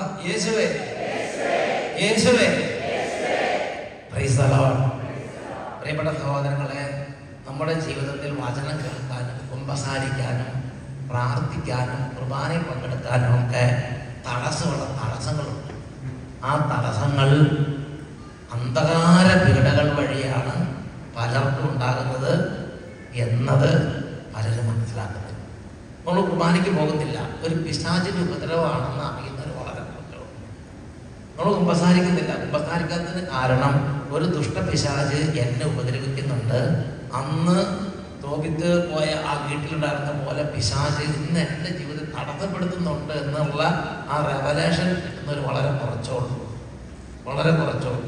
യേശുവേ യേശുവേ Praise the Lord. പ്രിയപ്പെട്ട സഹോദരങ്ങളെ നമ്മുടെ ജീവിതത്തിൽ വചനം കേൾക്കാനും കുമ്പസാരിക്കാനും പ്രാർത്ഥിക്കാനും കുർബാനയിൽ പങ്കെടുക്കാനും ഒക്കെ തടസ്സമുള്ള തടസ്സങ്ങളുണ്ട് ആ തടസ്സങ്ങൾ അന്ധകാര പീഡകൾ വഴിയാണ് പലർക്കും ഉണ്ടാകുന്നത് എന്നത് പലരും മനസ്സിലാക്കുന്നത് നമ്മൾ കുർബാനയ്ക്ക് പോകുന്നില്ല ഒരു പിശാചിന്റെ ഉപദ്രവമാണെന്ന് അറിയുന്നവർ വളരെ കുറച്ചുള്ളൂ നമ്മൾ കുമ്പസാരിക്കുന്നില്ല കുമ്പസാരിക്കാത്തതിന് കാരണം ഒരു ദുഷ്ടപിശാച് എന്നെ ഉപദ്രവിക്കുന്നുണ്ട് അന്ന് തോപിത്ത് പോയ ആ വീട്ടിലുണ്ടായിരുന്ന പോലെ പിശാച് ഇന്ന് എൻ്റെ ജീവിതം തടസ്സപ്പെടുത്തുന്നുണ്ട് എന്നുള്ള ആ റെവലേഷൻ കിട്ടുന്നവർ വളരെ കുറച്ചോളൂ വളരെ കുറച്ചോളൂ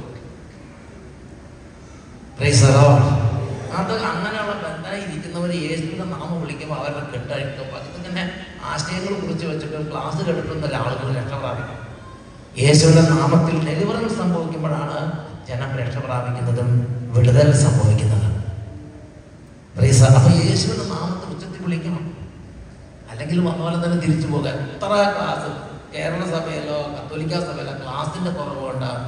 Praise the Lord. അത് അങ്ങനെയുള്ള ബന്ധമായി ഇരിക്കുന്നവർ യേശുവിന്റെ നാമം വിളിക്കുമ്പോൾ അവരുടെ കെട്ടഴിക്കും അതിങ്ങനെ ആശയങ്ങൾ കുറിച്ച് വെച്ചിട്ട് ക്ലാസ് കേട്ടിട്ടുന്ന ആളുകൾ രക്ഷപ്രാപിക്കും യേശുവിന്റെ നാമത്തിൽ ഡെലിവറൻസ് സംഭവിക്കുമ്പോഴാണ് ജനം രക്ഷപ്രാപിക്കുന്നതും വിടുതൽ സംഭവിക്കുന്നതും Praise the- അപ്പൊ യേശുവിന്റെ നാമത്തിൽ ഉച്ചത്തിൽ വിളിക്കണം അല്ലെങ്കിൽ വന്ന പോലെ തന്നെ തിരിച്ചു പോകാൻ എത്ര ക്ലാസ് കേരള സഭയിലോ കത്തോലിക്ക സഭയിലോ ക്ലാസിന്റെ കുറവുണ്ടാകും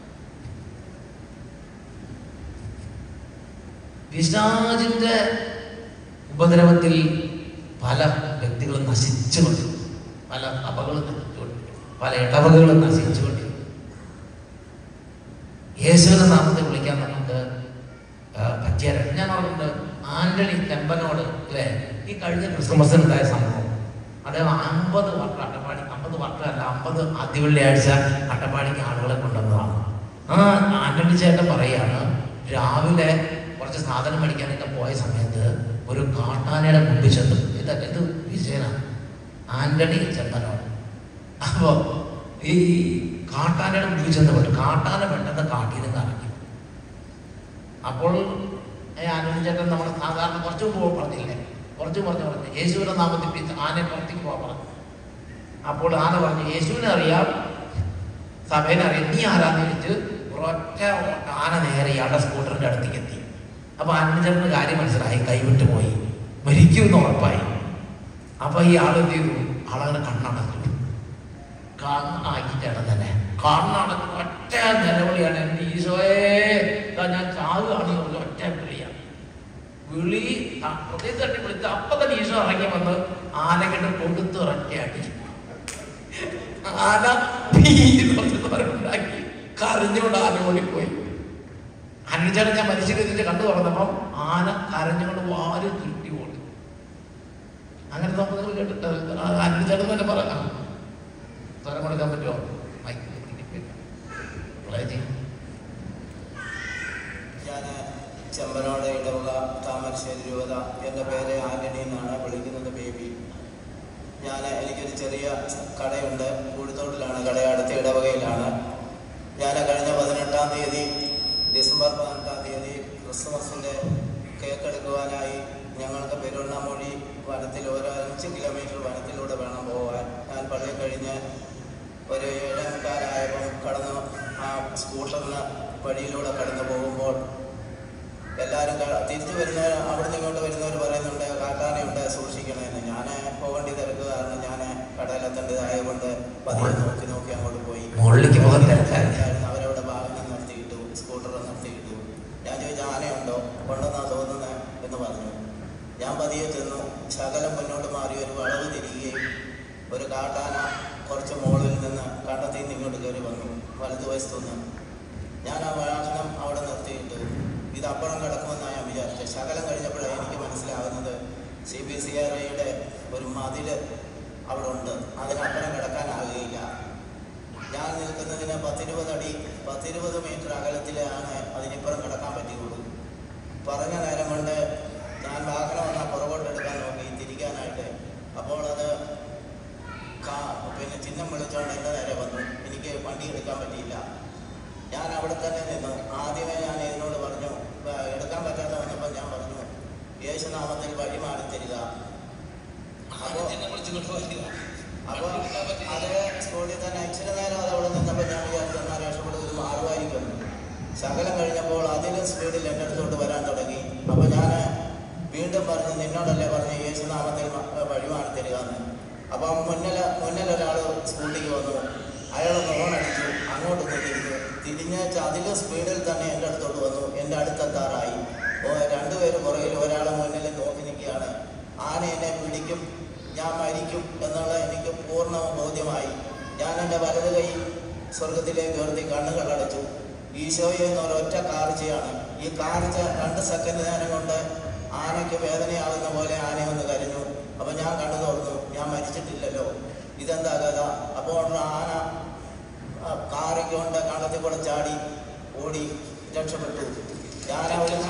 പിശാചിന്റെ ഉപദ്രവത്തിൽ പല വ്യക്തികളും നശിച്ചുകൊണ്ട് പല സഭകളും നശിച്ചുകൊണ്ട് പല ഇടവകകളും നശിച്ചുകൊണ്ട് യേശുവിന്റെ നാമത്തെ വിളിക്കാൻ നമുക്ക് ആ, പറ്റിയ ഞാൻ ഓർക്കുന്നുണ്ട് ആന്റണി ചെമ്പനോട് അല്ലേ ഈ കഴിഞ്ഞ ക്രിസ്മസിനുണ്ടായ സംഭവം അദ്ദേഹം അമ്പത് വർഷം അട്ടപ്പാടി അമ്പത് വർഷമല്ല അമ്പത് ആദ്യ വെള്ളിയാഴ്ച അട്ടപ്പാടിക്ക് ആളുകളെ കൊണ്ടുവന്നതാണ് ആ ആന്റണി ചേട്ടൻ പറയാണ് രാവിലെ കുറച്ച് സാധനം മേടിക്കാനൊക്കെ പോയ സമയത്ത് ഒരു കാട്ടാനയുടെ മുമ്പിൽ ചെന്നു ഇതൊക്കെ ഇത് വിജയനാണ് ആന്റണി ചെമ്പനോട് അപ്പോ ഈ കാട്ടാനയുടെ മുമ്പിൽ ചെന്ന് പെട്ടു കാട്ടാന പെട്ടെന്ന് കാട്ടിൽ നിന്ന് ഇറങ്ങി അപ്പോൾ ആനന്ദ ചേട്ടൻ നമ്മൾ സാധാരണ കുറച്ച് മുമ്പ് പറഞ്ഞില്ലേ കുറച്ച് പറഞ്ഞു പറഞ്ഞു യേശുവിന്റെ നാമത്തിൽ പിടിച്ച് ആനയെ പുറത്തേക്ക് പോകാൻ പറഞ്ഞു അപ്പോൾ ആന പറഞ്ഞു യേശുവിനെ അറിയാം സഭേനെ അറിയാം നീ ആരാന്ന് ചോദിച്ച് ഒരൊറ്റ ഓട്ടം ആന നേരെ ഇയാളുടെ സ്കൂട്ടറിന്റെ അടുത്തേക്ക് എത്തി അപ്പൊ ആനന്ദചേട്ടന് കാര്യം മനസ്സിലായി കൈവിട്ട് പോയി മരിക്കുമെന്ന് ഉറപ്പായി അപ്പൊ ഈ ആൾ എന്ത് ചെയ്തു ആളങ്ങനെ കണ്ണടച്ചു കണ്ണാക്കിട്ടാണ് തന്നെ കണ്ണടച്ച് ഒറ്റ നിലവിളിയാണ് എൻ്റെ ഈശോയെ ഇതാ ഞാൻ ചാവുകയാണ് ഈ ഒരു ഒറ്റ വിളിയാണ് വിളി പ്രത്യേകിച്ച് തട്ടി വിളിച്ച് അപ്പൊ തന്നെ ഈശോ ഇറങ്ങി വന്ന് ആനക്കിട്ട് കൊടുത്ത് ഒരൊറ്റയാട്ടി ആന ഉണ്ടാക്കി കരഞ്ഞുകൊണ്ട് ആന ഓടിപ്പോയി അനുചേട്ടൻ ഞാൻ മനുഷ്യരെ കണ്ടു തുറന്നപ്പം ആന കരഞ്ഞുകൊണ്ട് വാരി ചുരുട്ടി ഓടി അങ്ങനെ സംഭവങ്ങൾ കേട്ടിട്ട് അനുചേട്ടൻ തന്നെ പറയാം സ്വരം കൊടുക്കാൻ പറ്റുമോ മൈക്ക് പിടിക്കില്ല. പ്ലേ ചെയ്യ്. ഞാൻ ചെമ്പനോട് ഇടവക താമരശ്ശേരി രൂപത എൻ്റെ പേര് ആന്റണി എന്നാണ് വിളിക്കുന്നത് ബേബി ഞാൻ എനിക്കൊരു ചെറിയ കടയുണ്ട് കൂടിത്തോട്ടിലാണ് കട അടുത്ത ഇടവകയിലാണ് ഞാൻ കഴിഞ്ഞ പതിനെട്ടാം തീയതി ഡിസംബർ പതിനെട്ടാം തീയതി ക്രിസ്മസിൻ്റെ കേക്ക് എടുക്കുവാനായി ഞങ്ങൾക്ക് പെരുവണ്ണാമൊഴി വനത്തിൽ ഒരു അഞ്ച് കിലോമീറ്റർ വനത്തിലൂടെ വേണം പോകാൻ ഞാൻ പള്ളി കഴിഞ്ഞ് ഒരു ഏഴേ മുക്കാലായപ്പം കടന്നു ആ സ്കൂട്ടറിന് വഴിയിലൂടെ കടന്നു പോകുമ്പോൾ എല്ലാവരും ക- തിരിച്ചു വരുന്നവർ അവിടുന്ന് ഇങ്ങോട്ട് വരുന്നവർ പറയുന്നുണ്ട് കാട്ടാനയുണ്ട് സൂക്ഷിക്കണമെന്ന് ഞാൻ പോകേണ്ടി തിരക്ക് കാരണം ഞാൻ കടയിലെത്തേണ്ടതായതുകൊണ്ട് പതിയെ നോക്കി നോക്കി അങ്ങോട്ട് പോയി മുകളിലേക്ക് പോകാൻ തിരക്കായി. തിരക്കായിരുന്നു. അവരവിടെ വാഹനം നിർത്തിയിട്ടു സ്കൂട്ടർ നിർത്തിയിട്ടു ഞാൻ ചോദിച്ചു ആനയുണ്ടോ ഉണ്ടെന്നാ തോന്നുന്നത് എന്ന് പറഞ്ഞു ഞാൻ പതിയെ ചെന്നു ശകലം മുന്നോട്ട് മാറി ഒരു വളവ് തിരികുകയും ഒരു കാട്ടാന കുറച്ച് മുകളിൽ നിന്ന് കണ്ടത്തിൽ നിന്ന് ഇങ്ങോട്ട് കയറി വന്നു വലതുവശത്തുനിന്ന് ഞാൻ ആ വാഹനം അവിടെ നിർത്തിയിട്ടു ഇത് അപ്പുറം കിടക്കുമെന്നാണ് ഞാൻ വിചാരിച്ചത് ശകലം കഴിഞ്ഞപ്പോഴാണ് എനിക്ക് മനസ്സിലാകുന്നത് സി ബി സി ആർ ഐയുടെ ഒരു മതിൽ അവിടെ ഉണ്ട് അതിനപ്പുറം കിടക്കാനാകുകയില്ല ഞാൻ നിൽക്കുന്നതിന് പത്തിരുപത് അടി പത്തിരുപത് മീറ്റർ അകലത്തിലാണ് അതിനിപ്പുറം കിടക്കാൻ പറ്റുകയുള്ളൂ പറഞ്ഞ നേരം കൊണ്ട് ഞാൻ വാഹനം ഒന്ന് പുറകോട്ട് എടുക്കാൻ നോക്കി തിരിക്കാനായിട്ട് അപ്പോൾ അത് കാ- പിന്നെ ചിഹ്നം വിളിച്ചുകൊണ്ട് എൻ്റെ നേരെ വന്നു എനിക്ക് വണ്ടി എടുക്കാൻ പറ്റിയില്ല ഞാൻ അവിടെ തന്നെ നിന്നു ആദ്യമേ ഞാൻ ഇതിനോട് പറഞ്ഞു "വ- എടുക്കാൻ പറ്റാത്ത വന്നപ്പോൾ ഞാൻ പറഞ്ഞു യേശുനാമത്തിൽ വഴി മാറി തരിക അപ്പോൾ അപ്പോൾ അത് സ്കൂളിൽ തന്നെ ഇച്ചിരി നേരം അത് അവിടെ നിന്നപ്പോൾ ഞാൻ വിചാരിച്ചു എന്നാൽ രക്ഷപ്പെടുന്നത് ഇത് മാറുമായിരിക്കും ശകലം കഴിഞ്ഞപ്പോൾ അതിലും സ്പീഡിൽ എൻ്റെ അടുത്തോട്ട് വരാൻ തുടങ്ങി അപ്പോൾ ഞാൻ വീണ്ടും പറഞ്ഞു നിന്നോടല്ലേ പറഞ്ഞു യേശുനാമത്തിൽ മ- വഴി മാറി തരിക എന്ന് അപ്പം മുന്നിൽ മുന്നിൽ ഒരാൾ സ്കൂട്ടിക്ക് വന്നു അയാൾ സ്പീഡിൽ തന്നെ എൻ്റെ അടുത്തോട്ട് വന്നു എൻ്റെ അടുത്തെത്താറായി ഓ രണ്ടുപേരും പുറകിൽ ഒരാളെ മുന്നിൽ നോക്കി നിൽക്കുകയാണ് ആന എന്നെ പിടിക്കും ഞാൻ മരിക്കും എന്നുള്ള എനിക്ക് പൂർണ്ണ ബോധ്യമായി ഞാൻ എൻ്റെ വലത് കൈ സ്വർഗത്തിലേക്ക് ഉയർത്തി കണ്ണുകൾ അടച്ചു ഈശോയെ എന്നൊരൊറ്റ കാർച്ചയാണ് ഈ കാർച്ച രണ്ട് സെക്കൻഡ് നേരം കൊണ്ട് ആനയ്ക്ക് വേദനയാകുന്ന പോലെ ആന ഒന്ന് കരഞ്ഞു അപ്പൊ ഞാൻ കണ്ണു തുറന്നു ഞാൻ മരിച്ചിട്ടില്ലല്ലോ ഇതെന്താ കഥ അപ്പോൾ ആന ആ കാറൊക്കെ കൊണ്ട് കണ്ടത്തിൽ കൂടെ ചാടി ഓടി രക്ഷപ്പെട്ടു ഞാൻ അവിടുന്ന്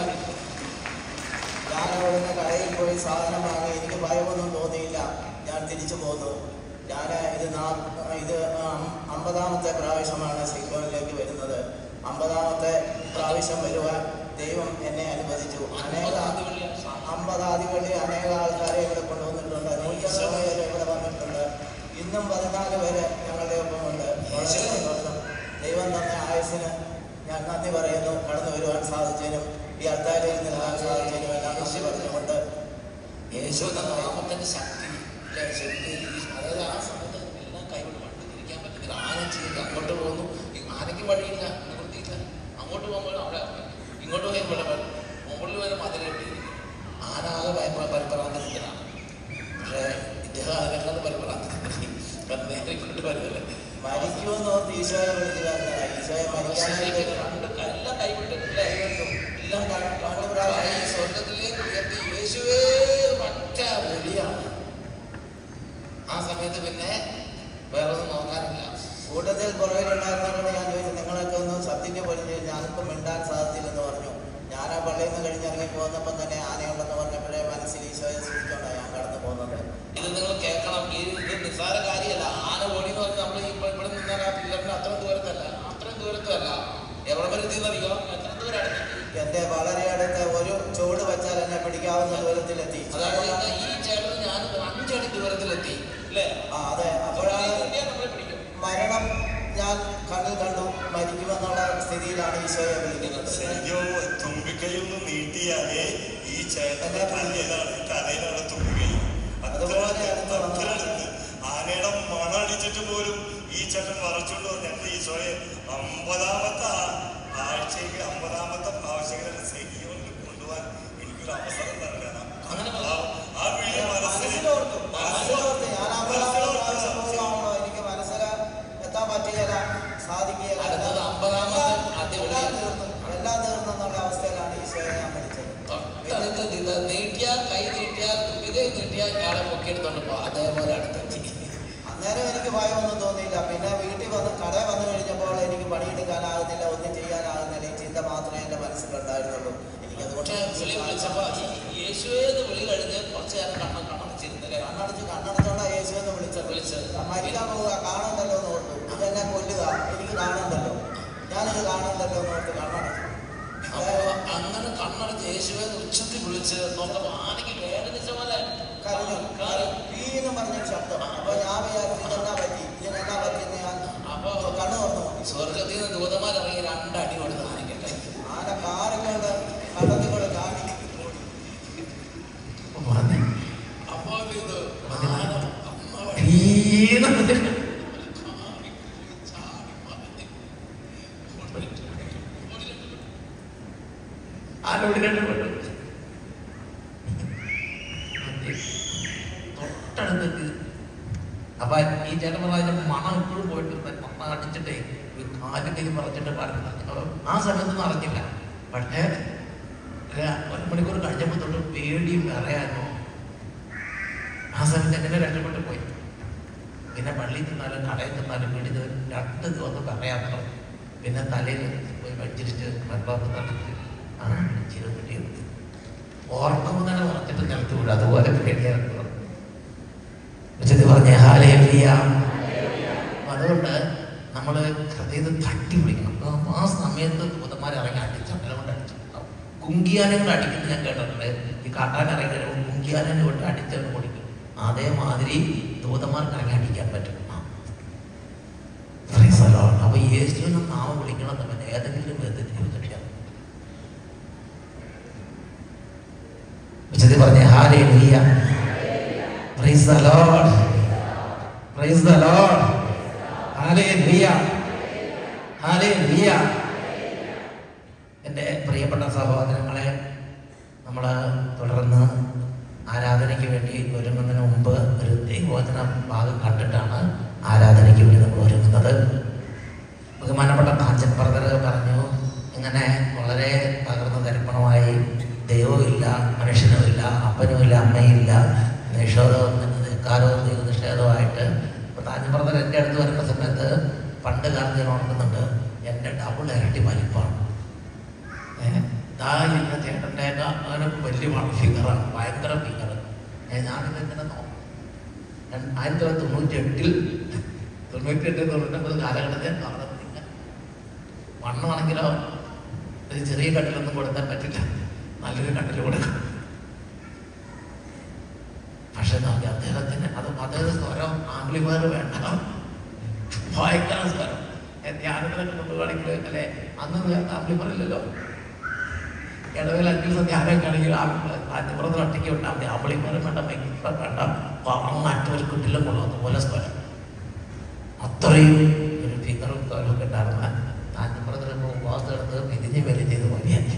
ഞാൻ അവിടുന്ന് കടയിൽ പോയി സാധനം വാങ്ങി എനിക്ക് ഭയമൊന്നും തോന്നിയില്ല ഞാൻ തിരിച്ചു പോന്നു ഞാൻ ഇത് നാ ഇത് അം- അമ്പതാമത്തെ പ്രാവശ്യമാണ് സിക്കോണിലേക്ക് വരുന്നത് അമ്പതാമത്തെ പ്രാവശ്യം വരുവാൻ ദൈവം എന്നെ അനുവദിച്ചു അനേക അമ്പതാദികളിൽ അനേക ആൾക്കാരെ ഇവിടെ കൊണ്ടുവന്നിട്ടുണ്ട് നൂറ്ററുപത് പേര് ഇവിടെ വന്നിട്ടുണ്ട് ഇന്നും പതിനാല് പേര് ഞങ്ങളുടെ ഒപ്പമുണ്ട് വളരെ സന്തോഷം ദൈവം തന്ന ആയുസിന് ഞാൻ നന്ദി പറയുന്നു കടന്നു വരുവാൻ സാധിച്ചതിനും ഈ അത്താരയിൽ നിൽക്കാൻ സാധിച്ചതിനും എല്ലാം നന്ദി പറഞ്ഞുകൊണ്ട് യേശു എന്ന നാമത്തിന്റെ ശക്തി ഇല്ലേ? ശരിക്കും ഈ- അതായത് ആ സമയത്ത് എല്ലാം കൈവിട്ട് വണ്ടി തിരിക്കാൻ പറ്റുന്നില്ല ആന ചെയ്ത് അങ്ങോട്ട് പോകുന്നു ഈ ആനയ്ക്ക് വഴിയില്ല നിവൃത്തിയില്ല അങ്ങോട്ട് പോകുമ്പോൾ അവിടെ ഇങ്ങോട്ട് പോയി ഇവിടെ വരും. മുകളിൽ വരെ മതിൽ കെട്ടിയിരിക്കും ആന ആകെ ഭയങ്കര പരിഭ്രാന്തത്തിലാണ് പക്ഷേ ഇദ്ദേഹം അതിനേക്കാൾ പരിഭ്രാന്തത്തിൽ കാരണം നേരെ ഇങ്ങോട്ട് വരുന്നില്ല മരിക്കുമെന്ന് ഓർത്ത് ഈശോയെ വിളിച്ചു പറഞ്ഞതാണ് ഈശോയെ മരിക്കാനായിട്ട് രണ്ട് ക- എല്ലാം കൈവിട്ടിട്ടില്ലേ എല്ലാം ക- രണ്ട് പ്രാവശ്യം ഈ സ്വർഗത്തിലേക്ക് ഉയർത്തി യേശുവേ ഒറ്റ വിളിയാണ് ആ സമയത്ത് പിന്നെ വേറെ ഒന്നും നോക്കാനില്ല കൂട്ടത്തിൽ പുറകിലുണ്ടായിരുന്നവരോട് ഞാൻ ചോദിച്ചു നിങ്ങളൊക്കെ ഒന്ന് സത്യത്തെ പഠിച്ച് ഞങ്ങൾക്ക് മിണ്ടാൻ സാധിച്ചില്ലെന്ന് പറഞ്ഞു ഞാൻ ആ പള്ളിയിൽ നിന്ന് കഴിഞ്ഞിറങ്ങി പോകുന്നപ്പം തന്നെ ആനയുണ്ടെന്ന് പറഞ്ഞപ്പോഴേ മനസ്സിൽ ഈശോയെ സൂക്ഷിച്ചോണ്ടാണ് ഞാൻ കടന്നു പോകുന്നത് ഇത് നിങ്ങൾ കേൾക്കണം ഈ ഇത് നിസ്സാര കാര്യമല്ല ആന ഓടി എന്ന് പറഞ്ഞാൽ നമ്മൾ ഇപ്പോൾ ഇവിടെ നിന്നാൽ ആ പിള്ളേരിന് അത്ര ദൂരത്തല്ല അത്രയും ദൂരത്തല്ല എവിടെ വരെ എത്തിയെന്നറിയോ എത്ര ദൂരം അടുത്തെത്തി എന്റെ വളരെ അടുത്ത് ഒരു ചുവട് വെച്ചാൽ എന്നെ പിടിക്കാവുന്ന ദൂരത്തിലെത്തി അതായത് ഈ ചേട്ടന് ഞാൻ അഞ്ചടി ദൂരത്തിലെത്തി അല്ലേ ആ അതെ അപ്പോഴാണ് നമ്മളെ പിടിക്കും മരണം ഞാൻ കണ്ണിൽ കണ്ടു മരിക്കുമെന്നുള്ള സ്ഥിതിയിലാണ് ഈശോയെ വിളിക്കുന്നത് ശരിക്കും തുമ്പിക്കൈയൊന്ന് നീട്ടിയാലേ ഈ ചേട്ടന്റെ തലയിലാണ് തലയിലാണ് തുമ്പിക്കൈ അതുപോലെ അടുത്ത് വന്നു. അത്രടുത്ത് ആനയുടെ മണടിച്ചിട്ട് പോലും ഈ ചേട്ടൻ മറച്ചുകൊണ്ട് വന്നു ഞങ്ങൾ ഈശോയെ അമ്പതാമത്തെ ആ- ആഴ്ചയ്ക്ക് അമ്പതാമത്തെ പ്രാവശ്യങ്ങളെ സഹിക്കൊണ്ട് കൊണ്ടുപോകാൻ എനിക്കൊരു അവസരം തരണം അങ്ങനെ ആ- ആ വീട് മനസ്സിൽ മനസ്സിലോർത്തു മനസ്സിലോർത്ത് ഞാൻ അമ്പതാമത്തെ പ്രാവശ്യം പോകുവാണല്ലോ എനിക്ക് മനസ്സിൽ എത്താൻ പറ്റുകയില്ല സാധിക്കുകയില്ല അടുത്തത് അമ്പതാമത്തെ ആദ്യ വിളി. എല്ലാം തീർന്നു എല്ലാം തീർന്നെന്നുള്ള അവസ്ഥയിലാണ് ഈശോയെ ഞാൻ മരിച്ചത് തൊട്ടടുത്ത് ഇത് നീട്ടിയാൽ കൈ നീട്ടിയാൽ തുമ്പികൈ നീട്ടിയാൽ ഇയാളെ പൊക്കിയെടുത്തോണ്ട് പോവാം അതേപോലെ അടുത്തെത്തി അന്നേരം എനിക്ക് ഭയമൊന്നും തോന്നിയില്ല പിന്നെ വീട്ടിൽ വന്ന് കടയിൽ വന്നു കഴിഞ്ഞപ്പോൾ എനിക്ക് പണിയെടുക്കാനാകുന്നില്ല ഒന്നും ചെയ്യാനാകുന്നില്ല ഈ ചിന്ത മാത്രമേ എൻ്റെ മനസ്സിലുണ്ടായിരുന്നുള്ളൂ എനിക്കതുകൊണ്ട് പക്ഷെ വിളി വിളിച്ചപ്പോ ഈ യേശുവേന്ന് വിളി കഴിഞ്ഞ് കുറച്ചു നേരം കണ്ണ കണ്ണടച്ചിരുന്നില്ലേ കണ്ണടച്ച് കണ്ണടച്ചോണ്ട യേശു എന്ന് വിളിച്ചത് വിളിച്ചത്. മരിക്കാൻ പോവുക കാണണ്ടല്ലോ എന്ന് ഓർത്തു ഇതെന്നെ കൊല്ലുക എനിക്ക് കാണണ്ടല്ലോ ഞാനിത് കാണണ്ടല്ലോ എന്ന് ഓർത്ത് കണ്ണടച്ചു അപ്പൊ അങ്ങനെ കണ്ണടച്ച് യേശുവേന്ന് ഉച്ചത്തിൽ വിളിച്ച് നോക്കുമ്പോ ആനയ്ക്ക് വേദനിച്ച പോലെ കരഞ്ഞു കാര്യം വീന്ന് പറഞ്ഞൊരു ശബ്ദം അപ്പൊ ഞാൻ വിചാരിച്ചു ഇതെന്നാ പറ്റി ഇതിനെന്നാ പറ്റിയെന്ന് ഞാൻ അപ്പൊ കണ്ണു തുറന്നു നോക്കി സ്വർഗത്തിൽ നിന്ന് ദൂതന്മാരിറങ്ങി രണ്ടടി കൊടുത്ത് ആനയ്ക്കട്ടെ ആന കാറൊക്കെ കൊണ്ട് കണ്ടത്തിൽ കൂടെ ചാടി അപ്പൊ ഇത് ആന അമ്മ വഴി ആരോട് രക്ഷപ്പെട്ടു തൊട്ടടുത്തേക്ക് അപ്പൊ ഈ ചേട്ടൻ പറഞ്ഞ മണം ഇപ്പോഴും പോയിട്ട് മണം അടിച്ചിട്ടേ ഈ കാലും കൈ പറിച്ചിട്ട് പറഞ്ഞു അപ്പൊ ആ സമയത്തൊന്നും അറിഞ്ഞില്ല പക്ഷേ ഒരു ഒരു മണിക്കൂർ കഴിഞ്ഞപ്പോൾ തൊട്ട് പേടിയും വിറയായിരുന്നു ആ സമയത്ത് എങ്ങനെ രക്ഷപ്പെട്ടു പോയി പിന്നെ പള്ളിയിൽ തിന്നാലും കടയിൽ തിന്നാലും വീട്ടിൽ നിന്ന് രണ്ട് ദിവസം പറയാൻ തുടങ്ങി പിന്നെ തലയിൽ പോയി വച്ചിരിച്ച് വെള്ളമൊക്കെ തളിച്ച് ആണ് ചെയ്ത് കിട്ടിയത് ഓർക്കുമ്പോൾ തന്നെ ഉറച്ചിട്ട് നിലത്ത് വീഴും അതുപോലെ പേടിയായിരുന്നു ഉച്ചത്തിൽ പറഞ്ഞ ഹാലയില്ല അതുകൊണ്ട് നമ്മൾ ഹൃദയത്തിൽ തട്ടി വിളിക്കണം അപ്പൊ ആ സമയത്ത് ദൂതന്മാരെ ഇറങ്ങി അടിച്ചു കൊണ്ട് അടിച്ചിട്ടുണ്ടാവും കുങ്കിയാനെ കൊണ്ട് അടിക്കുന്നത് ഞാൻ കേട്ടിട്ടുണ്ട് ഈ കാട്ടാൻ ഇറങ്ങി കഴിയുമ്പോൾ കുങ്കിയാനെ കൊണ്ട് അടിച്ചവന് കൊടുക്കും അതേമാതിരി ദൂതന്മാർക്ക് ഇറങ്ങി അടിക്കാൻ പറ്റും ആ. Praise the Lord. അപ്പൊ യേശുവിനെ നാമം വിളിക്കണം തമ്മിൽ ഏതെങ്കിലും വിധത്തിൽ ജീവിതം ഉച്ചത്തിൽ പറഞ്ഞ hallelujah praise the lord praise the lord hallelujah ഹാലേ ലൂയ പ്രിയപ്പെട്ട സഹോദരങ്ങളെ നമ്മൾ തുടർന്ന് ആരാധനയ്ക്ക് വേണ്ടി ഒരുങ്ങുന്നതിന് മുമ്പ് ഒരു ദൈവവചന ഭാഗം കണ്ടിട്ടാണ് ആരാധനയ്ക്ക് വേണ്ടി നമ്മൾ ഒരുങ്ങുന്നത് ബഹുമാനപ്പെട്ട കാഞ്ചൻ ബ്രദർ പറഞ്ഞു ഇങ്ങനെ വളരെ തകർന്ന തരിപ്പണമായി ദൈവമില്ല മനുഷ്യനുമില്ല അപ്പനുമില്ല അമ്മയില്ല നിഷേധവും നിസ്കാരവും ദൈവനിഷേധവുമായിട്ട് ഇപ്പൊ കാഞ്ചൻ ബ്രദർ എൻ്റെ അടുത്ത് വരുന്ന സമയത്ത് പണ്ട് കാലത്ത് ഞാൻ ഓർക്കുന്നുണ്ട് എൻ്റെ ഡബിൾ ഇരട്ടി വലിപ്പമാണ് ഏഹ് ദാ ഇരിക്കുന്ന ചേട്ടൻ്റെ അങ്ങനെ വലിയ ഫിഗറാണ് ഭയങ്കര ഫിഗർ ഞാനിത് ഇങ്ങനെ നോക്കും ഞാൻ ആയിരത്തി തൊള്ളായിരത്തി തൊണ്ണൂറ്റി എട്ടിൽ തൊണ്ണൂറ്റി എട്ട് തൊണ്ണൂറ്റൊമ്പത് കാലഘട്ടത്തിൽ കാണുന്നില്ല വണ്ണമാണെങ്കിലോ ഒരു ചെറിയ കട്ടിലൊന്നും കൊടുക്കാൻ പറ്റില്ല നല്ലൊരു കട്ടിൽ കൊടുക്കണം പക്ഷെ നോക്കി അദ്ദേഹത്തിന് അത് അദ്ദേഹത്തെ സ്വരം ആംഗ്ലിമാർ വേണ്ട ഭയങ്കര സ്വരം ധ്യാനത്തിനൊക്കെ കൊണ്ടുപോകണമെങ്കിൽ അല്ലെ അന്ന് ആംഗ്ലിമാരില്ലല്ലോ ഇടവേല അഞ്ച് ദിവസം ധ്യാനമൊക്കെ ആണെങ്കിൽ ആറ്റുപുറത്ത് ഒറ്റയ്ക്ക് ഉണ്ടാവും ആമ്പിളിമാരും വേണ്ട ഭയങ്കര വേണ്ട മറ്റൊരു കുട്ടിലും കൊള്ളും അതുപോലെ സ്വരം അത്രയും ഒരു ഫിഗറും സ്വരമൊക്കെ ഉണ്ടായിരുന്ന ആറ്റുപുറത്തിൽ ഉപവാസം എടുത്ത് പിരിഞ്ഞ് വലിഞ്ഞത് മതിയായി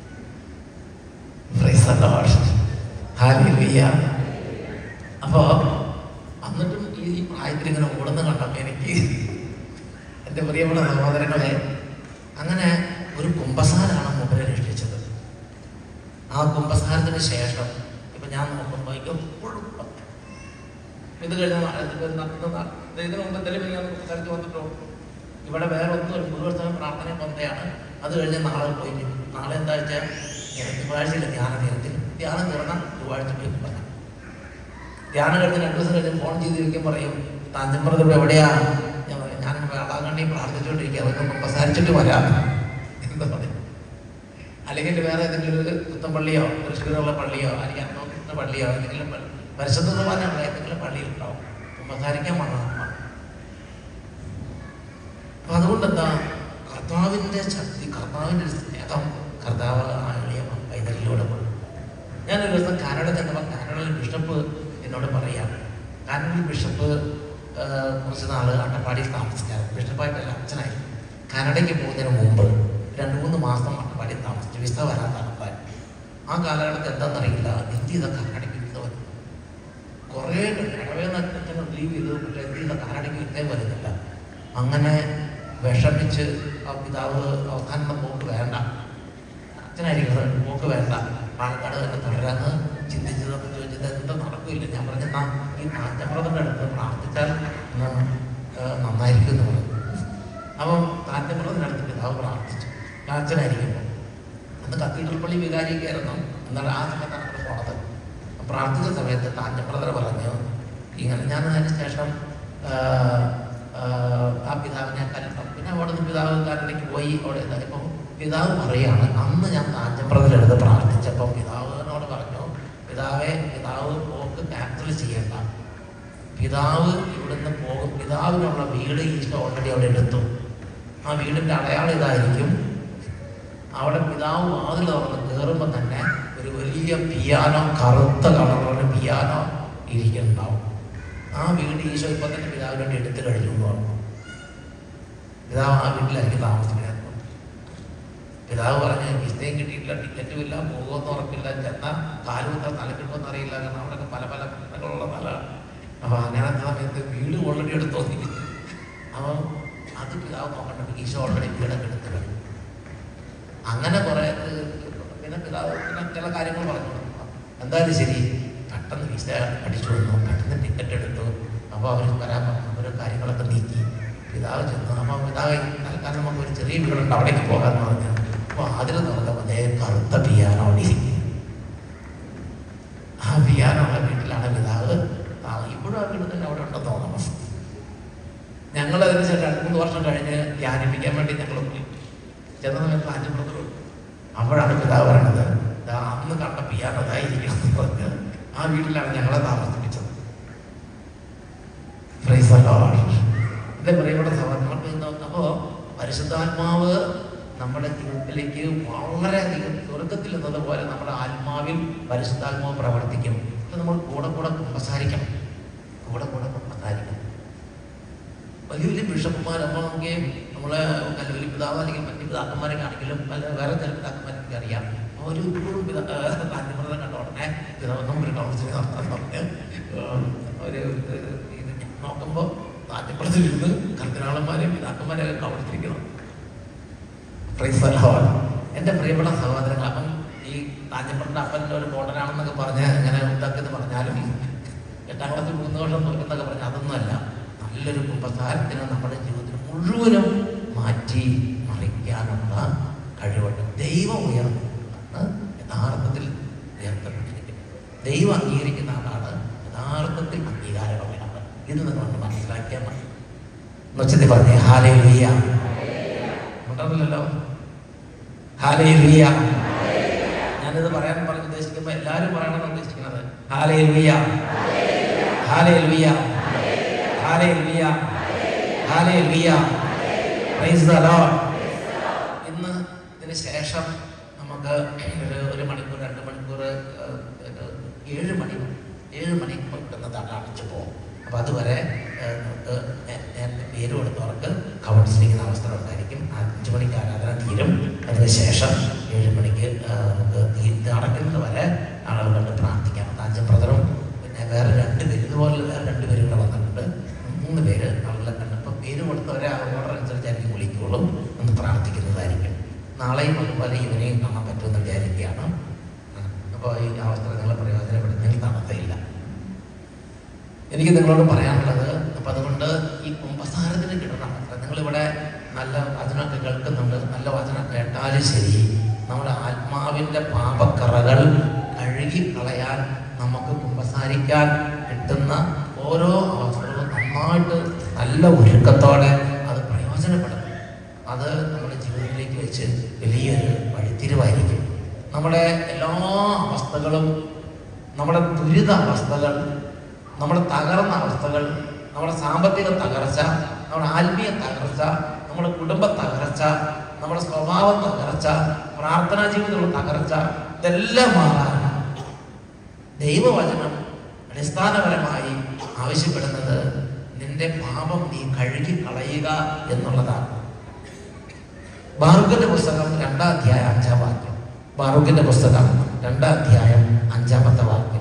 Praise the Lord. Hallelujah. അപ്പോ എന്നിട്ടും ഈ ഈ പ്രായത്തിൽ ഇങ്ങനെ ഓടുന്ന കണ്ടപ്പോ എനിക്ക് എൻ്റെ പ്രിയപ്പെട്ട സഹോദരങ്ങളെ അങ്ങനെ ഒരു കുംഭസാരാണ് മൂപ്പരെ രക്ഷിച്ചത് ആ കുംഭസാരത്തിന് ശേഷം ഇപ്പൊ ഞാൻ നോക്കുമ്പോൾ എനിക്ക് എപ്പോഴും ഇത് കഴിഞ്ഞ ഇതിന് മുമ്പ് എന്തെങ്കിലും ഞാൻ കുംഭസാരത്തിൽ വന്നിട്ടോ ഇവിടെ വേറെ ഒന്നും ഒരു മുഴുവൻ സമയം പ്രാർത്ഥന പൊന്തയാണ് അത് കഴിഞ്ഞ് നാളെ പോയി നാളെ എന്താ വെച്ചാൽ ചൊവ്വാഴ്ചയില്ല ധ്യാന ദിനത്തിൽ ധ്യാനം തുറന്ന ചൊവ്വാഴ്ച പോയി കുമ്പസാരം ധ്യാനം കഴിഞ്ഞ് രണ്ടു ദിവസം കഴിഞ്ഞ് ഫോൺ ചെയ്ത് ചോദിക്കാൻ പറയും താഞ്ചമ്പുറത്ത് ഇവിടെ എവിടെയാ ഞാൻ പറയും ഞാൻ വേളാങ്കണ്ണി പ്രാർത്ഥിച്ചുകൊണ്ടിരിക്കുക അതൊക്കെ സംസാരിച്ചിട്ട് വരാം എന്ന് പറയും അല്ലെങ്കിൽ വേറെ ഏതെങ്കിലും ഒരു പുത്തമ്പള്ളിയോ തൃശ്ശൂരുള്ള പള്ളിയോ അല്ലെങ്കിൽ അന്നോക്കുന്ന പള്ളിയോ ഏതെങ്കിലും പള്ളി- പരിശുദ്ധ കുർബാനയുള്ള ഏതെങ്കിലും പള്ളിയിലുണ്ടാവും സംസാരിക്കാൻ വന്നതാണ് അപ്പൊ അതുകൊണ്ട് എന്താ കർത്താവിന്റെ ശക്തി കർത്താവിന്റെ ഒരു സ്നേഹം കർത്താവ് ആ എളിയ പൈതലിലൂടെ കൊടുക്കും ഞാനൊരു ദിവസം കാനഡ ചെന്നപ്പോൾ കാനഡയിൽ ബിഷപ്പ് എന്നോട് പറയാം കാനഡയിൽ ബിഷപ്പ് ആ, കുറച്ച് നാള് അട്ടപ്പാടിയിൽ താമസിക്കാറ് ബിഷപ്പായിട്ടല്ല അച്ഛനായി കാനഡയ്ക്ക് പോകുന്നതിന് മുമ്പ് രണ്ട് മൂന്ന് മാസം അട്ടപ്പാടിയിൽ താമസിച്ചു വിസ വരാൻ തണുപ്പാൻ ആ കാലഘട്ടത്തിൽ എന്താണെന്നറിയില്ല എന്ത് ചെയ്ത കാനഡയ്ക്ക് വിസ വരും കുറേ ഇടവേന്ന് അച്ഛനെ ലീവ് ചെയ്തു പക്ഷേ എന്ത് ചെയ്ത കാനഡയ്ക്ക് വിസയും വരുന്നില്ല അങ്ങനെ വിഷമിച്ച് ആ പിതാവ് അവസാനം പോക്ക് വേണ്ട അച്ഛനായിരിക്കും പോക്ക് വേണ്ട പാലക്കാട് തന്നെ തുടരാന്ന് ചിന്തിച്ചതൊക്കെ ചോദിച്ചത് എന്താ നടക്കില്ല ഞാൻ പറഞ്ഞു "നാ ഈ താറ്റമ്പ്രത്തിന്റെ അടുത്ത് പ്രാർത്ഥിച്ചാൽ ഒന്ന്, ഏഹ്, നന്നായിരിക്കും എന്ന് പറഞ്ഞു അപ്പം താറ്റമ്പ്രത്തിന്റെ അടുത്ത് പിതാവ് പ്രാർത്ഥിച്ചു ഞാൻ അച്ഛനായിരിക്കുമ്പോൾ അന്ന് കത്തീഡ്രൽ പള്ളി വികാരിയൊക്കെ ആയിരുന്നു എന്നാൽ ആ സമയത്താണ് അവിടെ പോണത് അപ്പം പ്രാർത്ഥിച്ച സമയത്ത് താറ്റമ്പ്രതർ പറഞ്ഞു ഇങ്ങനെ ഞാൻ അതിന് ശേഷം ആഹ്, ആഹ്, ആ പിതാവിനെ കലണ്ടം പിന്നെ അവിടെ നിന്ന് പിതാവ് കാരണിലേക്ക് പോയി അവിടെ ഇതായപ്പോൾ പിതാവ് പറയാണ് അന്ന് ഞാൻ താഞ്ചമ്പ്രതിലെടുത്ത് പ്രാർത്ഥിച്ചപ്പോൾ പിതാവിനോട് പറഞ്ഞു പിതാവെ പിതാവ് പോക്ക് ക്യാൻസൽ ചെയ്യണ്ട പിതാവ് ഇവിടുന്ന് പോകും പിതാവിനുള്ള വീട് ഈശോ ഓൾറെഡി അവിടെ എടുത്തു ആ വീടിൻ്റെ അടയാളം ഇതായിരിക്കും അവിടെ പിതാവ് വാതിൽ തുറന്ന് കയറുമ്പോൾ തന്നെ ഒരു വലിയ പിയാനോ കറുത്ത കളറുള്ള പിയാനോ ഇരിക്കുന്നുണ്ടാവും ആ വീട് ഈശോ ഇപ്പം തന്നെ പിതാവിന് വേണ്ടി എടുത്തു കഴിഞ്ഞു എന്ന് പറഞ്ഞു പിതാവ് ആ വീട്ടിലായിരിക്കും താമസിക്കുന്നത് പിതാവ് പറഞ്ഞ് വിസയും കിട്ടിയിട്ടില്ല ടിക്കറ്റും ഇല്ല പോകുമെന്ന് ഉറപ്പില്ല ചെന്നാൽ കാലുകുത്ത തല കിട്ടുമെന്ന് അറിയില്ല കാരണം അവിടെയൊക്കെ പല പല പ്രശ്നങ്ങളുള്ള സ്ഥലമാണ് അപ്പൊ അങ്ങനത്തെ സമയത്ത് വീട് ഓൾറെഡി എടുത്തു അപ്പം അത് പിതാവ് നോക്കണ്ട ഈശോ ഓൾറെഡി വീടൊക്കെ എടുത്തു കഴിഞ്ഞു അങ്ങനെ കുറെ ഏഹ്, പിന്നെ പിതാവ് പിന്നെ ചില കാര്യങ്ങൾ പറഞ്ഞു എന്തായാലും ശരി പെട്ടെന്ന് വിസ അടിച്ചു വന്നു പെട്ടെന്ന് ടിക്കറ്റ് എടുത്തു അപ്പോൾ അവർ വരാൻ പറഞ്ഞു അവർ കാര്യങ്ങളൊക്കെ നീക്കി പിതാവ് ചെന്നു അപ്പോൾ പിതാവ് തൽക്കാലം നമുക്ക് ഒരു ചെറിയ വീടുണ്ട് അവിടേക്ക് പോകാമെന്ന് പറഞ്ഞു അപ്പോൾ അതിൽ തുറന്നപ്പോൾ അതേ കറുത്ത പിയാനോ അവിടെ ഇരിക്കുന്നു. ആ പിയാനോ ഉള്ള വീട്ടിലാണ് പിതാവ് താമസം ഇപ്പോഴും ആ വീട് തന്നെ അവിടെ ഉണ്ടെന്ന് തോന്നണം ഞങ്ങൾ അതിന് ശേഷം രണ്ട് മൂന്ന് വർഷം കഴിഞ്ഞ് ധ്യാനിപ്പിക്കാൻ വേണ്ടി ഞങ്ങൾ പോയി ചെന്ന സമയത്ത് ആഞ്ചപ്പുറത്തുള്ളൂ അപ്പോഴാണ് പിതാവ് പറയണത് "ദാ അന്ന് കണ്ട പിയാനതായിരിക്കണം എന്ന് പറഞ്ഞ് ആ വീട്ടിലാണ് ഞങ്ങളെ താമസിപ്പിച്ചത് Praise the Lord. എൻ്റെ പ്രിയപ്പെട്ട സഹോദരങ്ങൾക്ക് നോക്കുമ്പോൾ പരിശുദ്ധാത്മാവ് നമ്മുടെ ജീവിതത്തിലേക്ക് വളരെയധികം സ്വർഗത്തിൽ എന്നതുപോലെ നമ്മുടെ ആത്മാവിൽ പരിശുദ്ധാത്മാവ് പ്രവർത്തിക്കും അപ്പോൾ നമ്മൾ കൂടെ കൂടെ കുമ്പസാരിക്കണം കൂടെ കൂടെ കുമ്പസാരിക്കണം വലിയ വലിയ ബിഷപ്പുമാർ അപ്പോൾ നമുക്ക് നമ്മളെ കല്ലൂരി പിതാവ് അല്ലെങ്കിൽ മറ്റു പിതാക്കന്മാരെ കാണിക്കലും അല്ല വേറെ ചില പിതാക്കന്മാർക്ക് അറിയാം അവർ ഇപ്പോഴും പിതാ കാഞ്ഞിമൃതം കണ്ട ഉടനെ പിതാവെന്നും ഒരു കൗൺസിലിംഗ് നടത്താൻ പറഞ്ഞ് ഒരു ഇത് നോക്കുമ്പോൾ കാഞ്ഞിപ്പുറത്തിരുന്ന് കർദിനാളന്മാരെയും പിതാക്കന്മാരെയൊക്കെ കൗൺസിലിക്കണം Praise the Lord. എൻ്റെ പ്രിയപ്പെട്ട സഹോദരങ്ങൾ അപ്പം ഈ കാഞ്ഞപ്പുറത്തെ അപ്പൻ്റെ ഒരു കോട്ടനാണെന്നൊക്കെ പറഞ്ഞ് ഇങ്ങനെ ഉണ്ടാക്കിയെന്ന് പറഞ്ഞാലും എട്ടാം ക്ലാസ്സിൽ മൂന്ന് വർഷം തോറ്റെന്നൊക്കെ പറഞ്ഞാൽ അതൊന്നുമല്ല നല്ലൊരു കുമ്പസാരത്തിന് നമ്മുടെ ജീവിതത്തിൽ മുഴുവനും മാറ്റി മറിക്കാനുള്ള കഴിവുണ്ട് ദൈവം ഉയർന്നാണ് യഥാർത്ഥത്തിൽ ഉയർത്തപ്പെട്ടിരിക്കുന്നത് ദൈവം അംഗീകരിക്കുന്ന ആളാണ് യഥാർത്ഥത്തിൽ അംഗീകാരമുള്ളതാണ് ഇത് നിങ്ങളൊന്ന് മനസ്സിലാക്കിയാൽ മതി എന്നുവെച്ചത് പറഞ്ഞേ ഹാലേ ലിയ ഉണ്ടല്ലോ ഹാലേ ലിയ ഞാനിത് പറയാൻ പറഞ്ഞ് ഉദ്ദേശിക്കുമ്പോൾ എല്ലാവരും പറയണമെന്ന് ഉദ്ദേശിക്കുന്നത് ഹാലേ ലിയ ഹാലേ ലിയ ഹാലേ ലിയ ഹാലേ ലിയ പ്രൈസ് ദ ലോർഡ് ഇന്ന് ഇതിന് ശേഷം നമുക്ക് ഒരു ഒരു മണിക്കൂർ രണ്ട് മണിക്കൂർ ഏഹ്, ഒരു ഏഴ് മണി ഏഴ് മണി കിട്ടുന്നതാണ് അടച്ചു പോകും അപ്പോൾ അതുവരെ ഏഹ്, നമുക്ക് നേ- നേരത്തെ പേര് കൊടുത്തവർക്ക് കൗൺസിലിങ്ങിന് അവസരം ഉണ്ടായിരിക്കും അഞ്ച് മണിക്ക് ആരാധന തീരും അതിനുശേഷം ഏഴ് മണിക്ക് ഏഹ്, നമുക്ക് ഈ ഇത് അടയ്ക്കുന്നത് വരെ ആളുകളുടെ പ്രാർത്ഥിക്കാം താഞ്ചം ബ്രദറും പിന്നെ വേറെ രണ്ട് പേര് ഇതുപോലെ വേറെ രണ്ട് പേരും കൂടെ വന്നിട്ടുണ്ട് മൂന്ന് പേര് ആളുകളെ കണ്ടപ്പോൾ പേര് കൊടുത്തവരെ ആ ഓർഡർ അനുസരിച്ചായിരിക്കും വിളിക്കുള്ളൂ എന്ന് പ്രാർത്ഥിക്കുന്നതായിരിക്കും നാളെയും അതുപോലെ ഇവനെയും കാണാൻ പറ്റുമെന്ന് വിചാരിക്കുകയാണ് അപ്പോൾ ഈ അവസരം നിങ്ങൾ പ്രയോജനപ്പെടുന്നതിൽ തടസ്സമില്ല എനിക്ക് നിങ്ങളോട് പറയാനുള്ളത് അപ്പം അതുകൊണ്ട് ഈ കുംഭസാരത്തിന് കിട്ടണം നിങ്ങളിവിടെ നല്ല വചനമൊക്കെ കേൾക്കുന്നുണ്ട് നല്ല വചനം കേട്ടാലും ശരി നമ്മുടെ ആത്മാവിൻ്റെ പാപക്കറകൾ കഴുകി കളയാൻ നമുക്ക് കുമ്പസാരിക്കാൻ കിട്ടുന്ന ഓരോ അവസരവും നന്നായിട്ട് നല്ല ഒരുക്കത്തോടെ അത് പ്രയോജനപ്പെടും അത് നമ്മുടെ ജീവിതത്തിലേക്ക് വെച്ച് വലിയൊരു വഴിത്തിരിവായിരിക്കും നമ്മുടെ എല്ലാ അവസ്ഥകളും നമ്മുടെ ദുരിത അവസ്ഥകൾ നമ്മുടെ തകർന്ന അവസ്ഥകൾ നമ്മുടെ സാമ്പത്തിക തകർച്ച നമ്മുടെ ആത്മീയ തകർച്ച നമ്മുടെ കുടുംബ തകർച്ച നമ്മുടെ സ്വഭാവ തകർച്ച പ്രാർത്ഥനാ ജീവിതത്തിലുള്ള തകർച്ച ഇതെല്ലാം മാറാൻ ദൈവവചനം അടിസ്ഥാനപരമായി ആവശ്യപ്പെടുന്നത് നിന്റെ പാപം നീ കഴുകി കളയുക എന്നുള്ളതാണ് ബാറുഖിന്റെ പുസ്തകം രണ്ടാം അധ്യായം അഞ്ചാം വാക്യം ബാറുഖിന്റെ പുസ്തകം രണ്ടാം അധ്യായം അഞ്ചാമത്തെ വാക്യം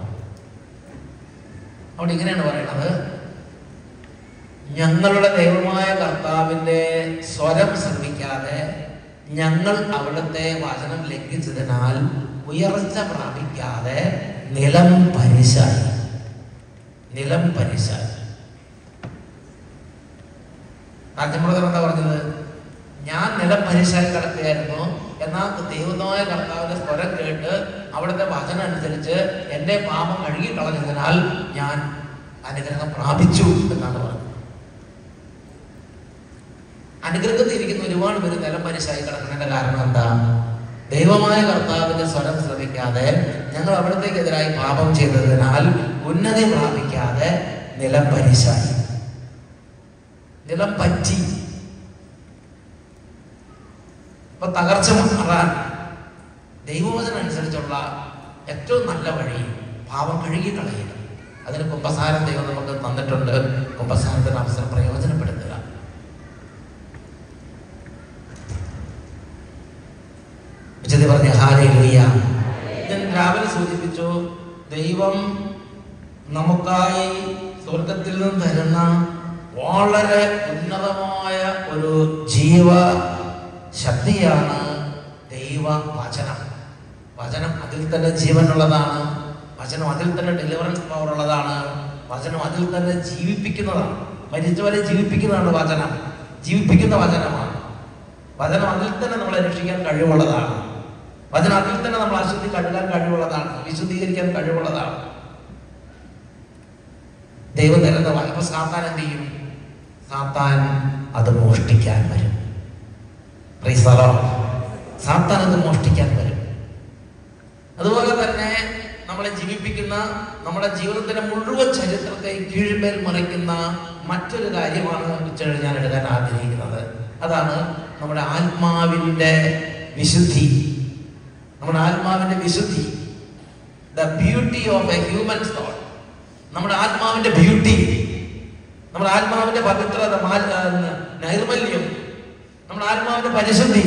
അവിടെ ഇങ്ങനെയാണ് പറയുന്നത് ഞങ്ങളുടെ ദൈവമായ കർത്താവിന്റെ സ്വരം ശ്രമിക്കാതെ ഞങ്ങൾ അവിടുത്തെ വചനം ലംഘിച്ചതിനാൽ ഉയർച്ച പ്രാപിക്കാതെ നിലം പരിശായി നിലം പരിശായി രാജമൃതം എന്താ പറഞ്ഞത് ഞാൻ നിലം പരിശായി കിടക്കുകയായിരുന്നു എന്നാൽ ദൈവമായ കർത്താവിന്റെ സ്വരം കേട്ട് അവിടുത്തെ വചനം അനുസരിച്ച് എൻ്റെ പാപം കഴുകി കളഞ്ഞതിനാൽ ഞാൻ അനുഗ്രഹം പ്രാപിച്ചു എന്നാണ് പറഞ്ഞത് അനുഗ്രഹത്തിൽ ഇരിക്കുന്ന ഒരുപാട് പേര് നിലം പരിശായി കിടക്കുന്നതിന്റെ കാരണം എന്താ ദൈവമായ കർത്താവിന്റെ സ്വരം ശ്രമിക്കാതെ ഞങ്ങൾ അവിടത്തേക്കെതിരായി പാപം ചെയ്തതിനാൽ ഉന്നതി പ്രാപിക്കാതെ നിലം പരിശായി നിലം പറ്റി അപ്പൊ തകർച്ച മാറാൻ ദൈവവചനം അനുസരിച്ചുള്ള ഏറ്റവും നല്ല വഴി പാപം കഴുകി കളയുക അതിന് കുംഭസാരം ദൈവം നമുക്ക് തന്നിട്ടുണ്ട് കുംഭസാരത്തിന് അവസരം പ്രയോജനപ്പെടുത്തുക ഉച്ചതി പറഞ്ഞ ഹാലേലുയ്യ ഞാൻ രാവിലെ സൂചിപ്പിച്ചു ദൈവം നമുക്കായി സ്വർഗത്തിൽ നിന്ന് തരുന്ന വളരെ ഉന്നതമായ ഒരു ജീവ ശക്തിയാണ് ദൈവ വചനം വചനം അതിൽ തന്നെ ജീവനുള്ളതാണ് വചനം അതിൽ തന്നെ ഡെലിവറൻസ് പവർ ഉള്ളതാണ് വചനം അതിൽ തന്നെ ജീവിപ്പിക്കുന്നതാണ് മരിച്ചവരെ ജീവിപ്പിക്കുന്നതാണ് വചനം ജീവിപ്പിക്കുന്ന വചനമാണ് വചനം അതിൽ തന്നെ നമ്മളെ രക്ഷിക്കാൻ കഴിവുള്ളതാണ് വചനം അതിൽ തന്നെ നമ്മൾ അശുദ്ധി കഴുകാൻ കഴിവുള്ളതാണ് വിശുദ്ധീകരിക്കാൻ കഴിവുള്ളതാണ് ദൈവം തരുന്ന വ- അപ്പൊ സാത്താൻ എന്ത് ചെയ്യും സാത്താൻ അത് മോഷ്ടിക്കാൻ വരും Praise the Lord. സാത്താൻ അത് മോഷ്ടിക്കാൻ വരും അതുപോലെ തന്നെ നമ്മളെ ജീവിപ്പിക്കുന്ന നമ്മുടെ ജീവിതത്തിന്റെ മുഴുവൻ ചരിത്രത്തെ കീഴ്മേൽ മറിക്കുന്ന മറ്റൊരു കാര്യമാണ് ഉച്ചകൾ ഞാൻ എടുക്കാൻ ആഗ്രഹിക്കുന്നത് അതാണ് നമ്മുടെ ആത്മാവിന്റെ വിശുദ്ധി നമ്മുടെ ആത്മാവിന്റെ വിശുദ്ധി the beauty of a human thought നമ്മുടെ ആത്മാവിന്റെ ബ്യൂട്ടി നമ്മുടെ ആത്മാവിന്റെ പവിത്രത മാ- ആ, നൈർമല്യം നമ്മുടെ ആത്മാവിന്റെ പരിശുദ്ധി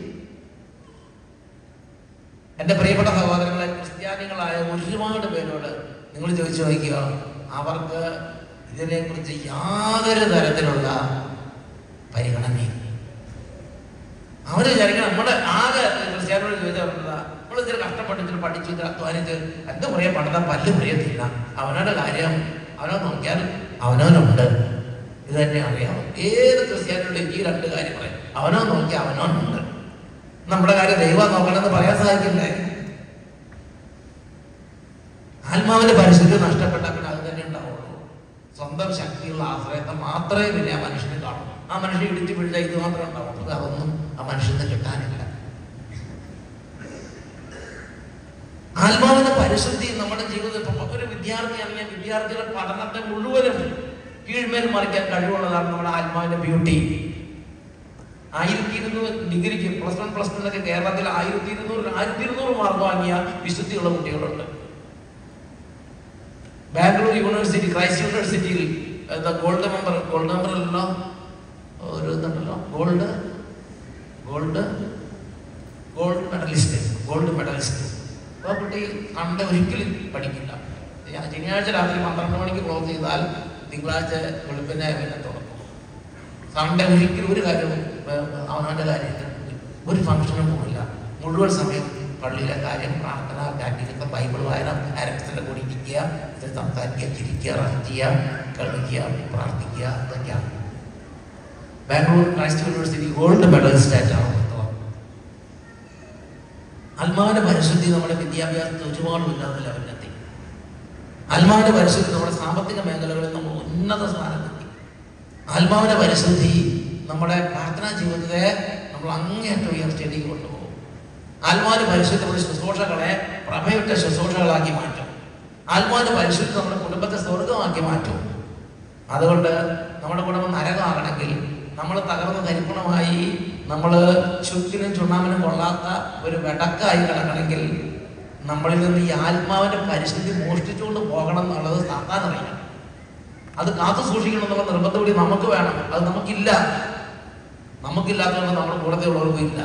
എന്റെ പ്രിയപ്പെട്ട സഹോദരങ്ങളെ ക്രിസ്ത്യാനികളായ ഒരുപാട് പേരോട് നിങ്ങൾ ചോദിച്ചു നോക്കുക അവർക്ക് ഇതിനെക്കുറിച്ച് യാതൊരു തരത്തിലുള്ള പരിഗണനയും അവര് വിചാരിക്കണം നമ്മുടെ ആകെ ക്രിസ്ത്യാനിയോട് ചോദിച്ചാൽ നമ്മൾ ഇത്തിരി കഷ്ടപ്പെട്ട് ഇത്തിരി പഠിച്ചു ഇത്തിരി അധ്വാനിച്ച് എന്താ പറയാ പണ്ടത്തെ പല്ല് പ്രിയത്തില്ല അവനവന്റെ കാര്യം അവനോ നോക്കിയാൽ അവനവനുണ്ട് ഇത് തന്നെ അറിയാം ഏത് ക്രിസ്ത്യാനിയോട് ഈ രണ്ട് കാര്യം പറയും അവനോ നോക്കി അവനവനുണ്ട് നമ്മുടെ കാര്യം ദൈവം നോക്കണമെന്ന് പറയാൻ സാധിക്കില്ലേ ആത്മാവിന്റെ പരിശുദ്ധി നഷ്ടപ്പെട്ട പിന്നെ അത് തന്നെ ഉണ്ടാവുള്ളൂ സ്വന്തം ശക്തിയുള്ള ആശ്രയത്തെ മാത്രമേ പിന്നെ ആ മനുഷ്യന് കാണൂ ആ മനുഷ്യൻ ഇടിച്ചു പിടിച്ച ഇത് മാത്രമേ ഉണ്ടാവുള്ളൂ അത് അതൊന്നും ആ മനുഷ്യന് കിട്ടാനില്ല ആത്മാവിന്റെ പരിശുദ്ധി നമ്മുടെ ജീവിതത്തിൽ ഇപ്പൊ ഒരു വിദ്യാർത്ഥിയാണെങ്കിൽ വിദ്യാർത്ഥിയുടെ പഠനത്തെ മുഴുവനും കീഴ്മേൽ മറിക്കാൻ കഴിവുള്ളതാണ് നമ്മുടെ ആത്മാവിന്റെ ബ്യൂട്ടി ആയിരത്തി ഇരുന്നൂറ് ഡിഗ്രിക്ക് പ്ലസ് വൺ പ്ലസ് ടു എന്നൊക്കെ കേരളത്തിൽ ആയിരത്തി ഇരുന്നൂറ് ആയിരത്തി ഇരുന്നൂറ് മാർക്ക് വാങ്ങിയ വിശുദ്ധിയുള്ള കുട്ടികളുണ്ട് ബാംഗ്ലൂർ യൂണിവേഴ്സിറ്റി ക്രൈസ്റ്റ് യൂണിവേഴ്സിറ്റിയിൽ എന്താ ഗോൾഡ് മെമ്പർ ഗോൾഡ് മെമ്പർ അല്ലല്ലോ ഒരു ഇതുണ്ടല്ലോ gold gold gold medalist gold medalist അപ്പോൾ കുട്ടി കണ്ട ഒരിക്കലും പഠിക്കില്ല ഞാൻ ശനിയാഴ്ച രാത്രി പന്ത്രണ്ട് മണിക്ക് ക്ലോസ് ചെയ്താൽ തിങ്കളാഴ്ച വെളുപ്പിനെ പിന്നെ തുറക്കും സൺഡേ ഒരിക്കലും ഒരു കാര്യവും ഏർ, അവനവൻ്റെ കാര്യത്തിൽ ഒരു ഫംഗ്ഷനും പോകില്ല മുഴുവൻ സമയം പള്ളിയിലെ കാര്യം പ്രാർത്ഥന കാറ്റീനത്തെ ബൈബിൾ വായന അരക്സിൻ്റെ കൂടി ഇരിക്കുക ഇത് സംസാരിക്കുക ചിരിക്കുക റസ്റ്റ് ചെയ്യുക കളിക്കുക പ്രാർത്ഥിക്കുക ഇതൊക്കെയാണ് Bangalore Christ University gold medalist ആയിട്ടാണ് പുസ്തകം ആത്മാവിന്റെ പരിശുദ്ധി നമ്മുടെ വിദ്യാഭ്യാസത്തിൽ ഒരുപാട് ഉന്നത ലെവലിലെത്തി ആത്മാവിന്റെ പരിശുദ്ധി നമ്മുടെ സാമ്പത്തിക മേഖലകളിൽ നമ്മൾ ഉന്നത സ്ഥാനത്തെത്തി ആത്മാവിന്റെ പരിശുദ്ധി നമ്മുടെ പ്രാർത്ഥനാ ജീവിതത്തെ നമ്മൾ അങ്ങേയറ്റം ഉയർച്ചയിലേക്ക് കൊണ്ടുപോകും ആത്മാവിന്റെ പരിശുദ്ധി നമ്മുടെ ശുശ്രൂഷകളെ പ്രഭയുടെ ശുശ്രൂഷകളാക്കി മാറ്റും ആത്മാവിന്റെ പരിശുദ്ധി നമ്മുടെ കുടുംബത്തെ സ്വർഗമാക്കി മാറ്റും അതുകൊണ്ട് നമ്മുടെ കുടുംബം നരകമാകണമെങ്കിൽ നമ്മൾ തകർന്ന് ധരിപ്പണമായി നമ്മൾ ചുക്കിനും ചുണ്ണാമിനും കൊള്ളാത്ത ഒരു വെടക്കായി കിടക്കണമെങ്കിൽ നമ്മളിൽ നിന്ന് ഈ ആത്മാവിന്റെ പരിശുദ്ധി മോഷ്ടിച്ചുകൊണ്ട് പോകണം എന്നുള്ളത് സാധാരണ അറിയാം അത് കാത്തു സൂക്ഷിക്കണം എന്നുള്ള നിർബന്ധം നമുക്ക് വേണം അത് നമുക്കില്ല നമുക്കില്ലാത്തതുകൊണ്ട് നമ്മുടെ കൂടത്തെ ഉള്ളവർക്കും ഇല്ല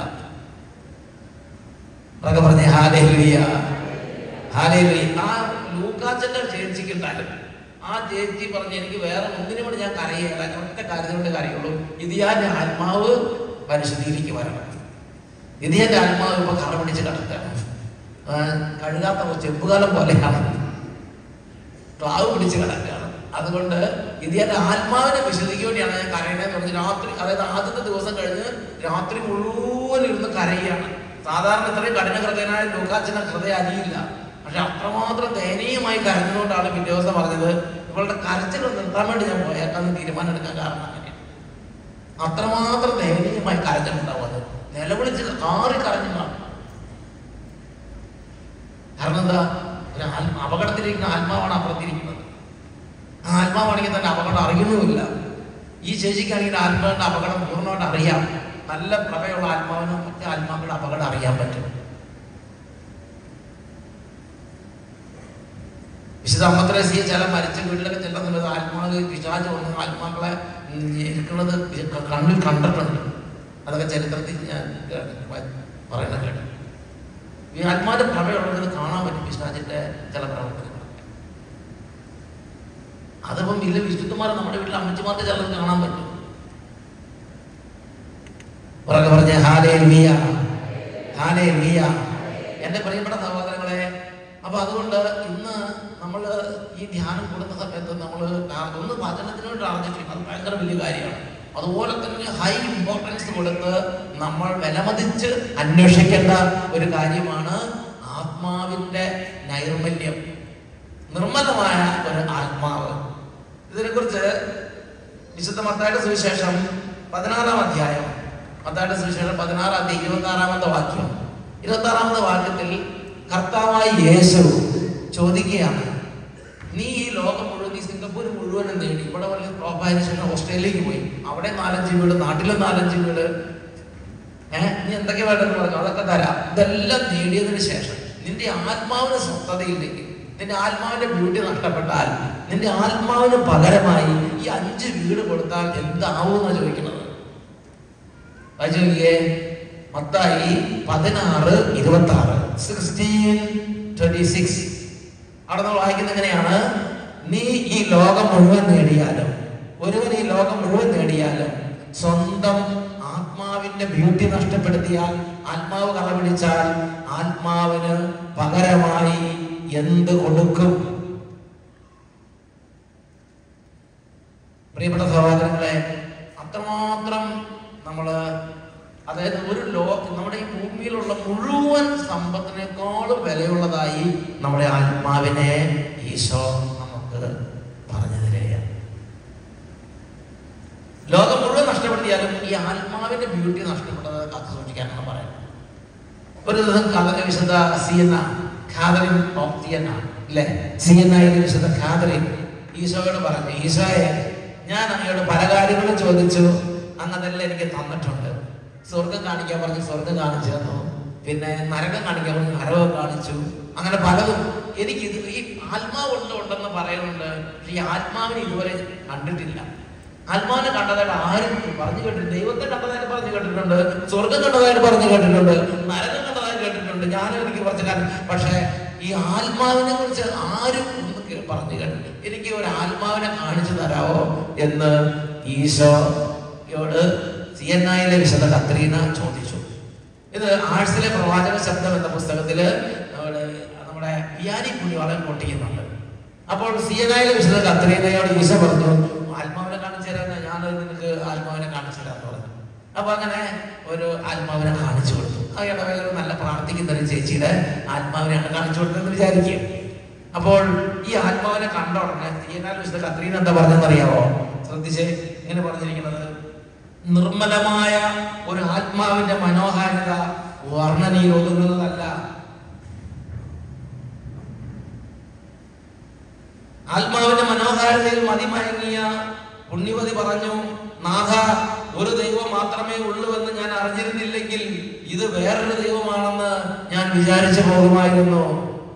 അതൊക്കെ പറഞ്ഞേ ഹാലേലുയ്യ ഹാലേലുയ്യ ആ ലൂക്കാച്ചന്റെ ചേച്ചിക്ക് ഉണ്ടായിരുന്നു ആ ചേച്ചി പറഞ്ഞ് എനിക്ക് വേറെ ഒന്നിനും കൂടി ഞാൻ കരയുകയില്ല ഞാൻ ഒറ്റ കാര്യത്തിനോട് കരയുള്ളൂ ഇത് ഞാൻ ആത്മാവ് പരിശുദ്ധിയിലേക്ക് വരണം ഇത് എൻ്റെ ആത്മാവ് ഇപ്പൊ കറ പിടിച്ച് കിടക്കുകയാണ് ആ, കഴുകാത്ത ചെപ്പുകാലം പോലെയാണ് ക്ലാവ് പിടിച്ച് കിടക്കുകയാണ് അതുകൊണ്ട് ഇത് എൻ്റെ ആത്മാവിനെ വിശുദ്ധിക്ക് വേണ്ടിയാണ് ഞാൻ കരയണതെന്ന് പറഞ്ഞ് രാത്രി അതായത് ആദ്യത്തെ ദിവസം കഴിഞ്ഞ് രാത്രി മുഴുവൻ ഇരുന്ന് കരയുകയാണ് സാധാരണ ഇത്രയും കഠിന ഹൃദയനായ ലൂക്കാച്ചന് ഹൃദയം അരിയില്ല പക്ഷെ അത്രമാത്രം ദയനീയമായി കരഞ്ഞതുകൊണ്ടാണ് പിറ്റേ ദിവസം പറഞ്ഞത് ഇവളുടെ കരച്ചിൽ നിർത്താൻ വേണ്ടി ഞാൻ പോയേക്കാന്ന് തീരുമാനം എടുക്കാൻ കാരണം അങ്ങനെയാണ് അത്രമാത്രം ദയനീയമായി കരഞ്ഞിട്ടുണ്ടാവും അത് നിലവിളിച്ച് ആറി കരഞ്ഞിട്ടാണ് കാരണം എന്താ ഒരു ആത്മ അപകടത്തിലിരിക്കുന്ന ആത്മാവാണ് അപ്പുറത്തിരിക്കുന്നത് ആ ആത്മാവാണെങ്കിൽ തന്നെ അപകടം അറിയുന്നുമില്ല ഈ ചേച്ചിക്കാണെങ്കിൽ ആത്മാവിന്റെ അപകടം പൂർണ്ണമായിട്ട് അറിയാം നല്ല പ്രഭയുള്ള ആത്മാവിന് മറ്റേ ആത്മാക്കളുടെ അപകടം അറിയാൻ പറ്റും വിശുദ്ധ അമ്മത്രേസിയെ ചില മരിച്ച വീട്ടിലൊക്കെ ചെല്ലുന്ന സമയത്ത് ആത്മാവ് പിശാച് വന്ന് ആത്മാക്കളെ ഉം, ഇരിക്കുന്നത് ക- കണ്ണിൽ കണ്ടിട്ടുണ്ട് അതൊക്കെ ചരിത്രത്തിൽ ഞാൻ കേട്ട് പറയുന്നത് കേട്ടു ഈ ആത്മാവിന്റെ പ്രഭയുള്ളത് കാണാൻ പറ്റും പിശാചിന്റെ ചില പ്രവർത്തനങ്ങൾ അതിപ്പം വലിയ വിശുദ്ധന്മാർ നമ്മുടെ വീട്ടിൽ അമ്മച്ചിമാർക്ക് ചിലത് കാണാൻ പറ്റും പുറകെ പറഞ്ഞ ഹാലേ ലിയ ഹാലേ ലിയ എന്റെ പ്രിയപ്പെട്ട സഹോദരങ്ങളെ അപ്പൊ അതുകൊണ്ട് ഇന്ന് നമ്മൾ ഈ ധ്യാനം കൂടുന്ന സമയത്ത് നമ്മൾ ഒന്ന് വചനത്തിന് വേണ്ടി അറിഞ്ഞിട്ടുണ്ട് അത് ഭയങ്കര വലിയ കാര്യമാണ് അതുപോലെ തന്നെ ഹൈ ഇമ്പോർട്ടൻസ് കൊടുത്ത് നമ്മൾ വിലമതിച്ച് അന്വേഷിക്കേണ്ട ഒരു കാര്യമാണ് ആത്മാവിന്റെ നൈർമല്യം നിർമ്മലമായ ഒരു ആത്മാവ് ഇതിനെക്കുറിച്ച് വിശുദ്ധ മത്തായുടെ സുവിശേഷം പതിനാറാം അധ്യായം മത്തായുടെ സുവിശേഷം പതിനാറാം അധ്യായം ഇരുപത്തി ആറാമത്തെ വാക്യം ഇരുപത്തി ആറാമത്തെ വാക്യത്തിൽ കർത്താവായ യേശു ചോദിക്കുകയാണ് നീ ഈ ലോകം മുഴുവൻ ഈ സിംഗപ്പൂർ മുഴുവനും നേടി ഇവിടെ വലിയ ടോപ്പായതിനു ശേഷം ഓസ്ട്രേലിയയിലേക്ക് പോയി അവിടെ നാലഞ്ച് വീട് നാട്ടിലും നാലഞ്ച് വീട് ഏഹ് നീ എന്തൊക്കെ വേണ്ടെന്ന് പറഞ്ഞു അതൊക്കെ തരാം ഇതെല്ലാം നേടിയതിനു ശേഷം നിന്റെ ആത്മാവിന് സ്വസ്ഥതയില്ലെങ്കിൽ നിന്റെ ആത്മാവിന്റെ ബ്യൂട്ടി നഷ്ടപ്പെട്ടാൽ നിന്റെ ആത്മാവിന് പകരമായി ഈ അഞ്ച് വീട് കൊടുത്താൽ എന്താവും ചോദിക്കുന്നത് വായിച്ചു നോക്കിയേ മത്തായി പതിനാറ് ഇരുപത്തി ആറ് സിക്സ്റ്റീൻ ട്വന്റി സിക്സ് അവിടെ നമ്മൾ വായിക്കുന്നത് എങ്ങനെയാണ് നീ ഈ ലോകം മുഴുവൻ നേടിയാലും ഒരുവൻ ഈ ലോകം മുഴുവൻ നേടിയാലും സ്വന്തം ആത്മാവിന്റെ ബ്യൂട്ടി നഷ്ടപ്പെടുത്തിയാൽ ആത്മാവ് കളപിടിച്ചാൽ ആത്മാവിന് പകരമായി എന്ത് കൊടുക്കും പ്രിയപ്പെട്ട സഹോദരങ്ങളെ അത്രമാത്രം നമ്മള് അതായത് ഒരു ലോ നമ്മുടെ ഈ ഭൂമിയിലുള്ള മുഴുവൻ സമ്പത്തിനേക്കാളും വിലയുള്ളതായി നമ്മുടെ ആത്മാവിനെ ഈശോ നമുക്ക് പറഞ്ഞു തരികയാണ് ലോകം മുഴുവൻ നഷ്ടപ്പെടുത്തിയാലും ഈ ആത്മാവിന്റെ ബ്യൂട്ടി നഷ്ടപ്പെട്ടത് കാത്തു സൂക്ഷിക്കാനാണ് പറയുന്നത് ഒരു ദിവസം കഥ വിശുദ്ധ സിയന ഖാദറിൻ ഓഫ് സിയന അല്ലേ സിയനയിലെ വിശുദ്ധ ഖാദറിൻ ഈശോയോട് പറഞ്ഞു ഈശോയെ ഞാൻ അങ്ങയോട് പല കാര്യങ്ങളും ചോദിച്ചു അങ്ങ് അതെല്ലാം എനിക്ക് തന്നിട്ടുണ്ട് സ്വർഗം കാണിക്കാൻ പറഞ്ഞ് സ്വർഗം കാണിച്ചു തന്നു പിന്നെ നരകം കാണിക്കാൻ പറഞ്ഞ് നരകം കാണിച്ചു അങ്ങനെ പലതും എനിക്ക് ഇത് ഈ ആത്മാവ് ഉണ്ട് ഉണ്ടെന്ന് പറയുന്നുണ്ട് പക്ഷെ ഈ ആത്മാവിനെ ഇതുവരെ കണ്ടിട്ടില്ല ആത്മാവിനെ കണ്ടതായിട്ട് ആരും പറഞ്ഞു കേട്ടിട്ടുണ്ട് ദൈവത്തെ കണ്ടതായിട്ട് പറഞ്ഞു കേട്ടിട്ടുണ്ട് സ്വർഗം കണ്ടതായിട്ട് പറഞ്ഞു കേട്ടിട്ടുണ്ട് നരകം കണ്ടതായിട്ട് കേട്ടിട്ടുണ്ട് ഞാനും എനിക്ക് കുറച്ച് കാര്യം പക്ഷേ ഈ ആത്മാവിനെ കുറിച്ച് ആരും ഒന്നും കേ- പറഞ്ഞു കേട്ടില്ല എനിക്ക് ഒരു ആത്മാവിനെ കാണിച്ചു തരാവോ എന്ന് ഈശോയോട് സി എൻ ഐയിലെ വിശുദ്ധ കത്രീന ചോദിച്ചു ഇത് ആഴ്സിലെ പ്രവാചക ശബ്ദം എന്ന പുസ്തകത്തില് നമ്മുടെ നമ്മുടെ വിയാനി പുണ്യവാളൻ പൊട്ടിക്കുന്നുണ്ട് അപ്പോൾ സി എൻ ഐയിലെ വിശുദ്ധ കത്രീനയോട് ഈശോ പറഞ്ഞു ആത്മാവിനെ കാണിച്ചു തരാന്ന് ഞാൻ നിനക്ക് ആത്മാവിനെ കാണിച്ചു തരാന്ന് പറഞ്ഞു അപ്പൊ അങ്ങനെ ഒരു ആത്മാവിനെ കാണിച്ചു കൊടുത്തു ആ ഇടവേള നല്ല പ്രാർത്ഥിക്കുന്ന ഒരു ചേച്ചിയുടെ ആത്മാവിനെയാണ് കാണിച്ചു കൊടുത്തതെന്ന് വിചാരിക്കുക അപ്പോൾ ഈ ആത്മാവിനെ കണ്ട ഉടനെ സി എൻ ഐ വിശുദ്ധ കത്രീന എന്താ പറഞ്ഞെന്നറിയാവോ ശ്രദ്ധിച്ചേ ഇങ്ങനെ പറഞ്ഞിരിക്കുന്നത് നിർമ്മലമായ ഒരു ആത്മാവിന്റെ മനോഹാരിത വർണ്ണനയിൽ ഒതുങ്ങുന്നതല്ല ആത്മാവിന്റെ മനോഹാരിതയിൽ മതിമയങ്ങിയ പുണ്യവതി പറഞ്ഞു നാഥ ഒരു ദൈവം മാത്രമേ ഉള്ളൂവെന്ന് ഞാൻ അറിഞ്ഞിരുന്നില്ലെങ്കിൽ ഇത് വേറൊരു ദൈവമാണെന്ന് ഞാൻ വിചാരിച്ചു പോകുമായിരുന്നു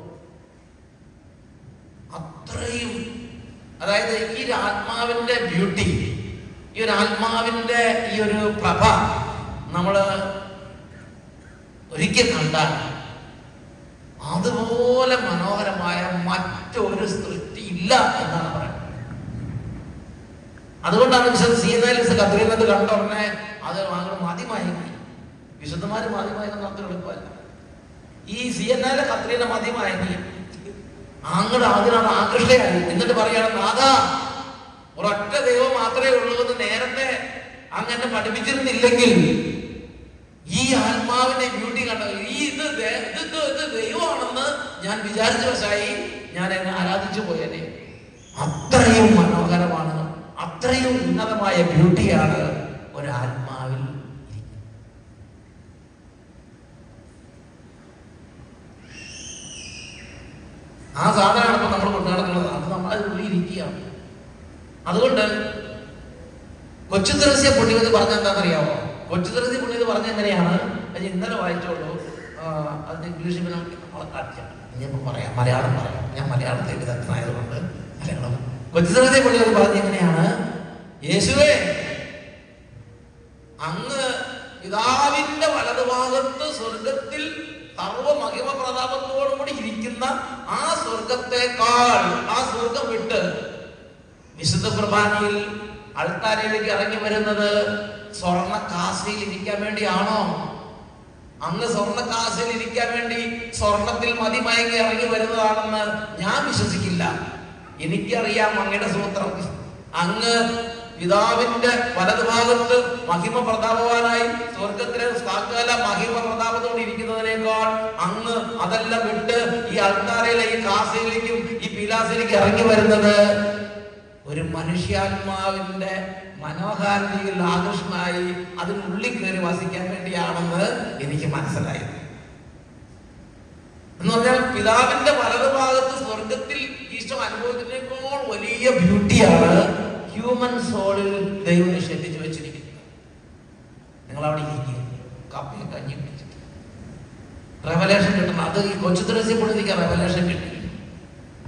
അത്രയും അതായത് ഈ ഒരു ആത്മാവിന്റെ ബ്യൂട്ടി ഈ ഒരു ആത്മാവിന്റെ ഈ ഒരു പ്രഭ നമ്മള് ഒരിക്കൽ കണ്ടാൽ അതുപോലെ മനോഹരമായ മറ്റൊരു സൃഷ്ടി ഇല്ല എന്നാണ് പറയുന്നത് അതുകൊണ്ടാണ് വിശുദ്ധ സീനാലിസ് കത്രീനത് കണ്ട ഉടനെ അത് അങ്ങ് മതിമയങ്ങി വിശുദ്ധന്മാര് മതിമയങ്ങുന്ന അത്ര എളുപ്പമല്ല ഈ സി എൻ എല്ലെ കത്രീന മതിമയങ്ങി അങ്ങോട്ട് അതിനാണ് ആകൃഷ്ടയായി എന്നിട്ട് പറയാണ് നാഥാ ഒരൊറ്റ ദൈവം മാത്രമേ ഉള്ളൂ എന്ന് നേരത്തെ അങ്ങനെ പഠിപ്പിച്ചിരുന്നില്ലെങ്കിൽ ഈ ആത്മാവിന്റെ ബ്യൂട്ടി കണ്ട ഈ ഇത് ദേ- ഇത് ഇത് ഇത് ദൈവമാണെന്ന് ഞാൻ വിചാരിച്ച വശായി ഞാൻ എന്നെ ആരാധിച്ചു പോയനെ അത്രയും മനോഹരമാണ് അത്രയും ഉന്നതമായ ബ്യൂട്ടിയാണ് ഒരു ആത്മാവിൽ ഇരിക്കുന്നത്. ആ സാധനമാണ് ഇപ്പൊ നമ്മൾ കൊണ്ടു നടക്കുന്നത് അത് നമ്മളെ ഉള്ളിൽ ഇരിക്കുകയാണ് അതുകൊണ്ട് കൊച്ചു തുളസിയെ പുണ്യവതി പറഞ്ഞ എന്താണെന്നറിയാമോ കൊച്ചു തുളസി പുണ്യവതി പറഞ്ഞ എങ്ങനെയാണ് അത് ഇന്നലെ വായിച്ചോളൂ ആ, അത് ഇംഗ്ലീഷിൽ പിന്നെ നമ്മളെ കാണിക്കാം ഇനിയിപ്പോ പറയാം മലയാളം പറയാം ഞാൻ മലയാളത്തിൽ വിദഗ്ധനായതുകൊണ്ട് മലയാളം കൊച്ചു തുളസി പുണ്യവതി പറഞ്ഞ എങ്ങനെയാണ് യേശുവേ അങ്ങ് പിതാവിന്റെ വലതുഭാഗത്ത് സ്വർഗത്തിൽ സർവ മഹിമ പ്രതാപത്തോടും കൂടി ഇരിക്കുന്ന ആ സ്വർഗത്തെക്കാൾ ആ സ്വർഗം വിട്ട് വിശുദ്ധ കുർബാനയിൽ അൾത്താരയിലേക്ക് ഇറങ്ങി വരുന്നത് സ്വർണ്ണ കാശയിൽ ഇരിക്കാൻ വേണ്ടിയാണോ അങ്ങ് സ്വർണ്ണ കാശയിൽ ഇരിക്കാൻ വേണ്ടി സ്വർണത്തിൽ മതിമയങ്ങി ഇറങ്ങി വരുന്നതാണെന്ന് ഞാൻ വിശ്വസിക്കില്ല എനിക്കറിയാം അങ്ങയുടെ സൂത്രം അങ്ങ് പിതാവിന്റെ വലതുഭാഗത്ത് മഹിമ പ്രതാപവാനായി സ്വർഗത്തിലെ സകല മഹിമ പ്രതാപത്തോടെ ഇരിക്കുന്നതിനേക്കാൾ അങ്ങ് അതെല്ലാം വിട്ട് ഈ അൾത്താരയിലെ ഈ കാസയിലേക്കും ഈ പീലാസിലേക്ക് ഇറങ്ങി വരുന്നത് ഒരു മനുഷ്യാത്മാവിന്റെ മനോഹാരിതയിൽ ആകർഷണമായി അതിനുള്ളിൽ കയറി വസിക്കാൻ വേണ്ടിയാണെന്ന് എനിക്ക് മനസ്സിലായി എന്ന് പറഞ്ഞാൽ പിതാവിന്റെ വലതുഭാഗത്ത് സ്വർഗത്തിൽ ഈശോ അനുഭവത്തിനേക്കാൾ വലിയ ബ്യൂട്ടിയാണ് ഹ്യൂമൻ സോളിൽ ദൈവം നിഷേധിച്ചു വെച്ചിരിക്കുന്നത് നിങ്ങൾ അവിടെ ഇരിക്കുക കപ്പയും കഞ്ഞി കുടിച്ചിട്ട് റെവലേഷൻ കിട്ടണം അത് ഈ കൊച്ചു തുളസി പുള്ളിക്ക് റെവലേഷൻ കിട്ടി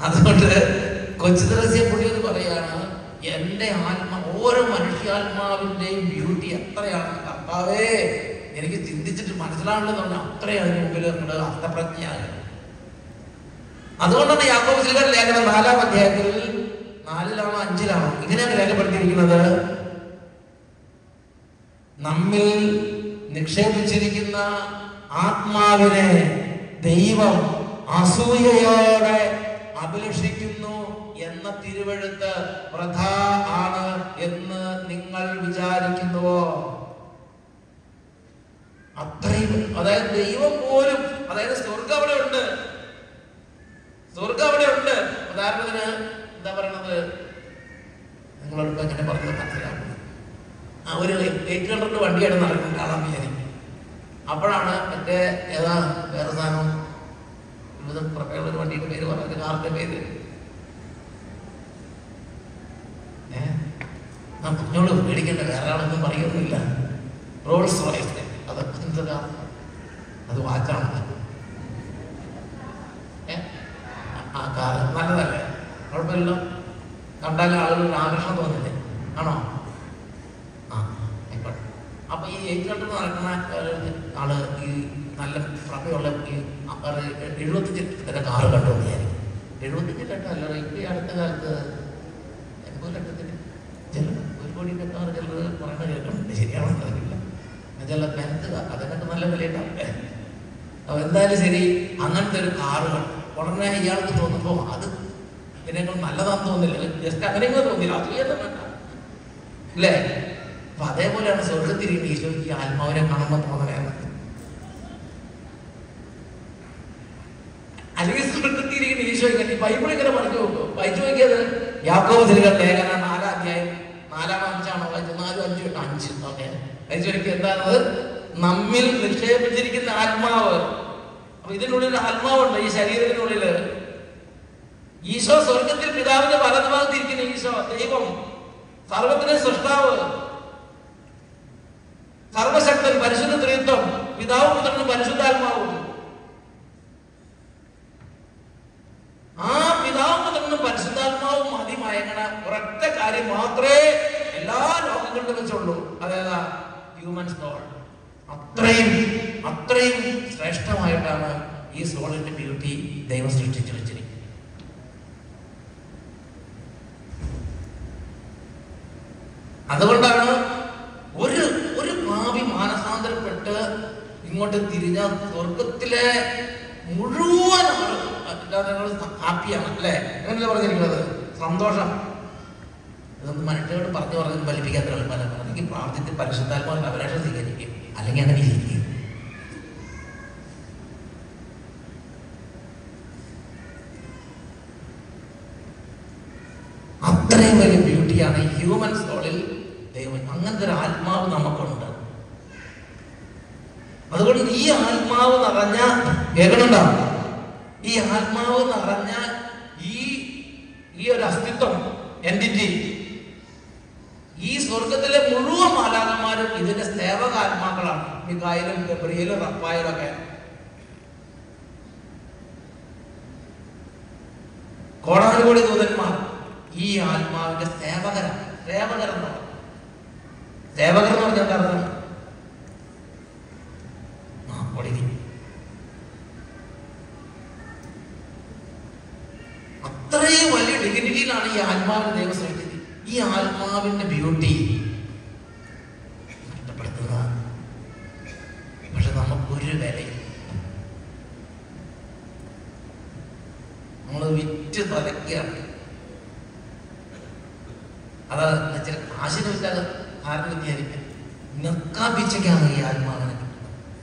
അതുകൊണ്ട് കൊച്ചു ത്രസ്യ പുള്ളി എന്ന് പറയാണ് എൻ്റെ ആത്മ ഓരോ മനുഷ്യാത്മാവിൻ്റെയും ബ്യൂട്ടി എത്രയാണ് കർത്താവേ എനിക്ക് ചിന്തിച്ചിട്ട് മനസ്സിലാവുന്നത് പറഞ്ഞാൽ അത്രയും അതിന് മുമ്പിൽ നമ്മുടെ അർത്ഥപ്രജ്ഞയാണ് അതുകൊണ്ടാണ് യാക്കോബ് ശ്രീകർ ലേഖനം നാലാം അധ്യായത്തിൽ നാലിലാണോ അഞ്ചിലാണോ ഇങ്ങനെയാണ് രേഖപ്പെടുത്തിയിരിക്കുന്നത് നമ്മിൽ നിക്ഷേപിച്ചിരിക്കുന്ന ആത്മാവിനെ ദൈവം അസൂയയോടെ അഭിലഷിക്കുന്നു എന്ന തിരുവഴുത്ത് വൃഥാ ആണ് എന്ന് നിങ്ങൾ വിചാരിക്കുന്നുവോ അത്രയും അതായത് ദൈവം പോലും അതായത് സ്വർഗം അവിടെ ഉണ്ട് സ്വർഗം അവിടെ ഉണ്ട് ഉദാഹരണത്തിന് എന്താ പറയണത് നിങ്ങളോട് ഇപ്പൊ എങ്ങനെ പറഞ്ഞത് മനസ്സിലാക്കുന്നത് ആ ഒരു എയ്റ്റ് ഹൺഡ്രഡ് വണ്ടിയാണ് നടക്കുന്നത് കാണാൻ വിചാരിക്കും അപ്പോഴാണ് മറ്റേ ഏതാ വേറെ സാധനം വിവിധ പ്രത്യേക ഒരു വണ്ടിയുടെ പേര് പറഞ്ഞത് കാറിന്റെ പേര് ഏ ആ പറഞ്ഞോളൂ പേടിക്കേണ്ട വേറെ ആളൊന്നും പറയുന്നില്ല റോൾസ് റോയ്സ് അതൊക്കെ എന്താ അത് വാച്ചാണ് ഏ? ആ കാറ് നല്ലതല്ലേ കുഴപ്പമില്ലല്ലോ കണ്ടാൽ ആളുകൾ ആകർഷണം തോന്നില്ലേ ആണോ ആ ആയിക്കോട്ടെ അപ്പൊ ഈ എയ്റ്റ് ഹൺഡ്രഡ് നടക്കുന്ന ഏഹ്, ആള് ഈ നല്ല പ്രമയുള്ള ഈ എഴുപത്തഞ്ച് ലക്ഷത്തിന്റെ കാറ് കണ്ടു എന്ന് വിചാരിക്കും എഴുപത്തഞ്ച് ലക്ഷം അല്ല ഇപ്പൊ ഈ അടുത്ത കാലത്ത് എൺപത് ലക്ഷത്തിന് ചില ഒരു കോടിയുടെ കാറ് ചിലർ പറയുന്നത് കേൾക്കുന്നുണ്ട് ശരിയാണെന്ന് അറിയില്ല ചില ബെൻത്ത് അതിനൊക്കെ നല്ല വിലയുണ്ടാവും അപ്പൊ എന്തായാലും ശരി അങ്ങനത്തെ ഒരു കാറ് കണ്ടു ഉടനെ ഇയാൾക്ക് തോന്നുമ്പോ അത് ഇതിനേക്കാൾ നല്ലതാന്ന് തോന്നില്ല ജസ്റ്റ് അങ്ങനെയെങ്കിലും തോന്നില്ല അത് വേണ്ട അല്ലേ അപ്പൊ അതേപോലെയാണ് സ്വർഗത്തിരിക്കുന്ന ഈശോയ്ക്ക് ഈ ആത്മാവിനെ കാണുമ്പോൾ തോന്നണേന്ന് അല്ലെങ്കിൽ സ്വർഗത്തിരിക്കുന്ന ഈശോ ഇങ്ങനെ ഈ ബൈബിൾ ഇങ്ങനെ പറഞ്ഞു നോക്കും വായിച്ചു നോക്കിയത് യാക്കോബ് തിരുകൾ ലേഖന നാലാം അധ്യായം നാലാം അഞ്ചാണോ വായിച്ചത് നാലും അഞ്ചും എട്ടോ അഞ്ച് ഓക്കെ വായിച്ചു നോക്കി എന്താണത് നമ്മിൽ നിക്ഷേപിച്ചിരിക്കുന്ന ആത്മാവ് അപ്പൊ ഇതിനുള്ളിൽ ഒരു ആത്മാവുണ്ട് ഈ ശരീരത്തിനുള്ളില് ഈശോ സ്വർഗത്തിൽ പിതാവിന്റെ വലതുഭാഗത്തിരിക്കുന്ന ഈശോ ദൈവം സർവത്തിന്റെ സൃഷ്ടാവ് സർവശക്തൻ പരിശുദ്ധ ത്രിത്വം പിതാവും പുത്രനും പരിശുദ്ധാത്മാവും ആ പിതാവും പുത്രനും പരിശുദ്ധാത്മാവും മതിമയങ്ങണ ഒരൊറ്റ കാര്യം മാത്രമേ എല്ലാ ലോകങ്ങളിലും വെച്ചുള്ളൂ അതേതാ ഹ്യൂമൻ സോൾ അത്രയും അത്രയും ശ്രേഷ്ഠമായിട്ടാണ് ഈ സോളിന്റെ ബ്യൂട്ടി ദൈവം സൃഷ്ടിച്ചു വെച്ചിരിക്കുന്നത് അതുകൊണ്ടാണ് ഒരു ഒരു ഭാവി മാനസാന്തരപ്പെട്ട് ഇങ്ങോട്ട് തിരിഞ്ഞ സ്വർഗത്തിലെ മുഴുവൻ ഹാപ്പിയാണ് അല്ലേ അങ്ങനല്ലേ പറഞ്ഞിരിക്കുന്നത് സന്തോഷം ഇതൊന്നും മനുഷ്യരോട് പറഞ്ഞു പറഞ്ഞ് ഫലിപ്പിക്കാത്ത എളുപ്പമല്ല പറഞ്ഞെങ്കിൽ പ്രാർത്ഥിച്ച് പരിശുദ്ധാത്മാവിന്റെ അപേക്ഷ സ്വീകരിക്കും അല്ലെങ്കിൽ അങ്ങനെ ഇരിക്കും അത്രയും വലിയ ബ്യൂട്ടിയാണ് ഹ്യൂമൻ സോളിൽ ദൈവം അങ്ങനത്തെ ഒരു ആത്മാവ് നമുക്കുണ്ട് അതുകൊണ്ട് ഈ ആത്മാവ് നിറഞ്ഞ കേൾക്കണുണ്ടോ ഈ ആത്മാവ് നിറഞ്ഞ ഈ ഈ ഒരു അസ്തിത്വം എൻറ്റിറ്റി ഈ സ്വർഗത്തിലെ മുഴുവൻ മാലാകന്മാരും ഇതിന്റെ സേവകാത്മാക്കളാണ് മികായിലും ഗബ്രിയലും റപ്പായാലും ഒക്കെ കോടാനുകോടി ദൂതന്മാർ ഈ ആത്മാവിന്റെ സേവകരാണ് സേവകരെന്ന് പറയും സേവകർ എന്ന് പറഞ്ഞാൽ എന്താ അർത്ഥം ആ ഒളിരി അത്രയും വലിയ ഡിഗ്നിറ്റിയിലാണ് ഈ ആത്മാവിനെ ദൈവം സൃഷ്ടിച്ചത് ഈ ആത്മാവിന്റെ ബ്യൂട്ടി നഷ്ടപ്പെടുത്തുന്നതാണ് പക്ഷെ നമുക്കൊരു വിലയും നമ്മൾ വിറ്റ് തലയ്ക്കുകയാണ് അത് ചില കാശിന് വിറ്റാൽ ആരും വിദ്യായിരിക്കും നിർക്കാപ്പിച്ചയ്ക്കാണ് ഈ ആത്മാവിനെ കിട്ടുന്നത്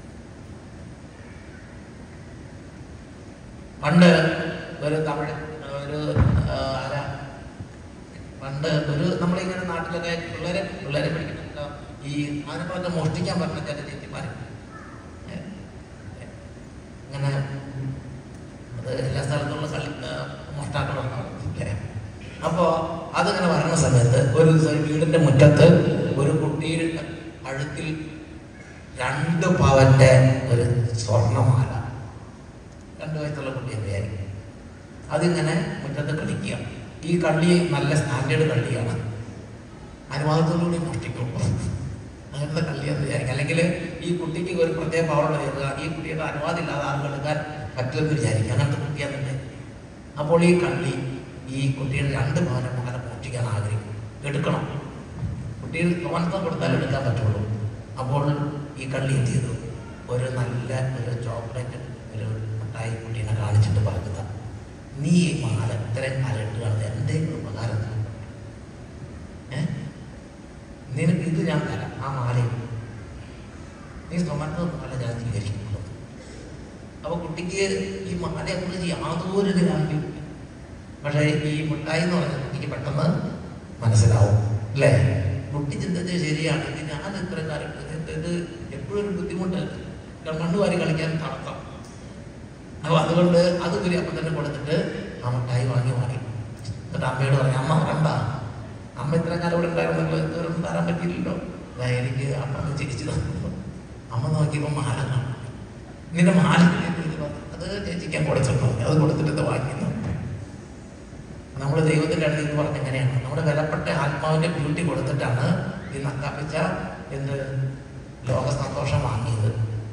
പണ്ട് ഒരു തമിഴ് ഒരു ആ, ആരാ പണ്ട് ഒരു നമ്മളിങ്ങനെ നാട്ടിലൊക്കെ പിള്ളേരെ പിള്ളേരെ പഠിക്കുന്നുണ്ട് ഈ അതിനൊക്കെ മോഷ്ടിക്കാൻ പറഞ്ഞ ചില ചേച്ചിമാര് ഏ, ഏ, ഇങ്ങനെ അത് എല്ലാ സ്ഥലത്തുള്ള കളി ആ, മോഷ്ടാക്കളുണ്ടാവും അല്ലേ അപ്പോ അതിങ്ങനെ വരണ സമയത്ത് ഒരു ദിവസം ഒരു വീടിന്റെ മുറ്റത്ത് ഒരു കുട്ടിയുടെ കഴുത്തിൽ രണ്ട് പവന്റെ ഒരു സ്വർണ്ണമാല രണ്ട് വയസ്സുള്ള കുട്ടിയെ വിചാരിക്കും അതിങ്ങനെ മുറ്റത്ത് കളിക്കുക ഈ കള്ളി നല്ല സ്റ്റാൻഡേർഡ് കള്ളിയാണ് അനുവാദത്തോടുകൂടി മോഷ്ടിക്കുള്ളൂ അങ്ങനത്തെ കള്ളിയെന്ന് വിചാരിക്കും അല്ലെങ്കിൽ ഈ കുട്ടിക്ക് ഒരു പ്രത്യേക പവറുള്ള ചെയ്യുക ഈ കുട്ടിയുടെ അനുവാദം ഇല്ലാതെ ആർക്കും എടുക്കാൻ പറ്റുമെന്ന് വിചാരിക്കും അങ്ങനത്തെ കുട്ടിയാണെന്നുണ്ട് അപ്പോൾ ഈ കള്ളി ഈ കുട്ടിയുടെ രണ്ട് പവനം അങ്ങനെ മോഷ്ടിക്കാൻ ആഗ്രഹിക്കും എടുക്കണം കുട്ടിയിൽ തോന്നത്തം കൊടുത്താൽ എടുക്കാൻ പറ്റുള്ളൂ അപ്പോൾ ഈ കള്ളി എന്ത് ചെയ്തു ഒരു നല്ല ഒരു ചോക്ലേറ്റ് ഒരു മിഠായി കുട്ടീനെ കാണിച്ചിട്ട് പറയുക നീ ഈ മാല ഇത്രയും മാല ഇട്ടുകയാണ് എൻ്റെ ഉപകാരം ഏ നിനക്ക് ഇത് ഞാൻ തരാം ആ മാലയും നീ സ്വമത്ത് മാല ഞാൻ സ്വീകരിക്കുള്ളൂ അപ്പൊ കുട്ടിക്ക് ഈ മാലയെ കുറിച്ച് യാതൊരു ഗ്രാഹ്യം പക്ഷേ ഈ മിഠായി എന്ന് പറഞ്ഞ കുട്ടിക്ക് പെട്ടെന്ന് മനസ്സിലാവും അല്ലേ കുട്ടി ചിന്തിച്ചത് ശരിയാണ് ഇത് ഞാൻ ഇത്ര കാലം ഇത് ഇത് എപ്പോഴും ഒരു ബുദ്ധിമുട്ട് മണ്ണ് വാരി കളിക്കാൻ തടസ്സം അപ്പൊ അതുകൊണ്ട് അത് ഇവര് അപ്പം തന്നെ കൊടുത്തിട്ട് ആ മിഠായി വാങ്ങി വാങ്ങി എന്നിട്ട് അമ്മയോട് പറഞ്ഞു അമ്മ കണ്ട അമ്മ ഇത്ര കാലം ഇവിടെ ഉണ്ടായിരുന്നല്ലോ ഇതുവരെ തരാൻ പറ്റിയില്ലല്ലോ ദാ എനിക്ക് അമ്മ ഒന്ന് ചിരിച്ചു തന്നു അമ്മ നോക്കിയപ്പോൾ മാല കാണും നിന്റെ മാല അത് ചേച്ചിക്കാൻ കൊടുത്തിട്ടുണ്ടോ അത് കൊടുത്തിട്ട് ഇത് വാങ്ങിക്കുന്നു നമ്മൾ ദൈവത്തിന്റെ അടുത്ത് എന്ന് പറഞ്ഞ എങ്ങനെയാണ് നമ്മുടെ വിലപ്പെട്ട ആത്മാവിന്റെ ബ്യൂട്ടി കൊടുത്തിട്ടാണ് ഈ നക്കാപ്പിച്ച എന്ത് ലോക സന്തോഷം വാങ്ങിയത്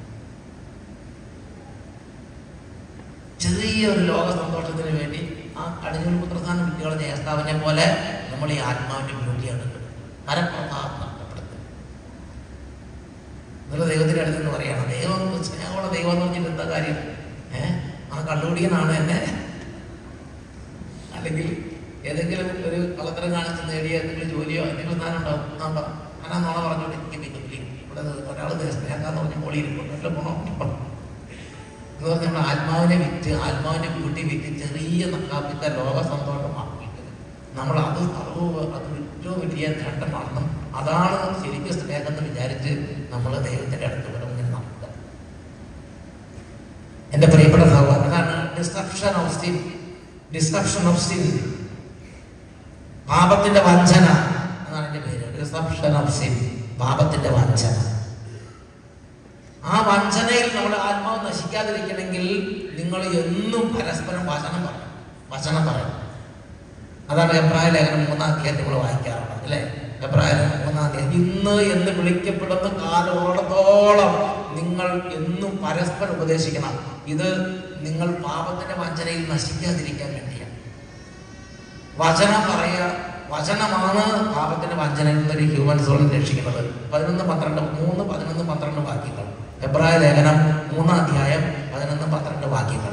ചെറിയ ഒരു ലോക സന്തോഷത്തിന് വേണ്ടി ആ കടിഞ്ഞൂൽ പുത്രസ്ഥാനം വിദ്യകളെ ജയസ്ഥാപനെ പോലെ നമ്മൾ ഈ ആത്മാവിന്റെ ബ്യൂട്ടിയാണ് പരപ്രഭാവം നഷ്ടപ്പെടുത്തുന്നത് എന്നുള്ള ദൈവത്തിന്റെ അടുത്ത് എന്ന് പറയാണ് ദൈവം സ്നേഹമുള്ള ദൈവം എന്ന് പറഞ്ഞിട്ട് എന്താ കാര്യം ഏഹ് ആ കള്ളുപിടിയനാണ് എന്നെ അല്ലെങ്കിൽ ഏതെങ്കിലും ഒരു കള്ളത്തരം കാണിച്ച് നേടിയ എന്തെങ്കിലും ജോലിയോ എന്തെങ്കിലും സ്ഥാനം ഉണ്ടാവും ആ ഉണ്ടാവും ഞാൻ നോളെ പറഞ്ഞോണ്ട് എനിക്ക് പിന്നെ ഇവിടെ ഒരാൾ സ്നേഹാന്ന് പറഞ്ഞ മോളി ഇരിക്കും പോണോ എന്ന് പറഞ്ഞാൽ നമ്മൾ ആത്മാവിനെ വിറ്റ് ആത്മാവിനെ കൂട്ടി വിറ്റ് ചെറിയ നക്കാപ്പിത്ത ലോക സന്തോഷമാക്കിയിട്ട് നമ്മൾ അത് സർവ്വ അത് ഏറ്റവും വലിയ നേട്ടമാണെന്നും അതാണ് ശരിക്കും സ്നേഹം എന്ന് വിചാരിച്ച് നമ്മൾ ദൈവത്തിന്റെ അടുത്ത് വരും ഇങ്ങനെ നടക്കുക എന്റെ പ്രിയപ്പെട്ട സഹോദരൻ അതാണ് destruction of sin destruction of sin പാപത്തിന്റെ വഞ്ചന എന്നാണ് എന്റെ പേര് ഡിസ്ട്രക്ഷൻ ഓഫ് സിൻ പാപത്തിന്റെ വഞ്ചന ആ വഞ്ചനയിൽ നമ്മുടെ ആത്മാവ് നശിക്കാതിരിക്കണമെങ്കിൽ നിങ്ങൾ എന്നും പരസ്പരം വചനം പറയണം വചനം പറയണം അതാണ് എബ്രായ ലേഖനം മൂന്നാം അധ്യായത്തിൽ നമ്മൾ വായിക്കാറുള്ളത് അല്ലേ എബ്രായ ലേഖനം മൂന്നാം അധ്യായം ഇന്ന് എന്ന് വിളിക്കപ്പെടുന്ന കാലോളത്തോളം നിങ്ങൾ എന്നും പരസ്പരം ഉപദേശിക്കണം ഇത് നിങ്ങൾ പാപത്തിന്റെ വഞ്ചനയിൽ നശിക്കാതിരിക്കാൻ വേണ്ടിയാണ് വചനം പറയുക വചനമാണ് പാപത്തിന്റെ വഞ്ചനയിൽ നിന്ന് ഒരു ഹ്യൂമൻ സോളിനെ രക്ഷിക്കുന്നത് പതിനൊന്ന് പന്ത്രണ്ട് മൂന്ന് പതിനൊന്ന് പന്ത്രണ്ട് വാക്യങ്ങൾ എബ്രായ ലേഖനം മൂന്നാം അധ്യായം പതിനൊന്ന് പന്ത്രണ്ട് വാക്യങ്ങൾ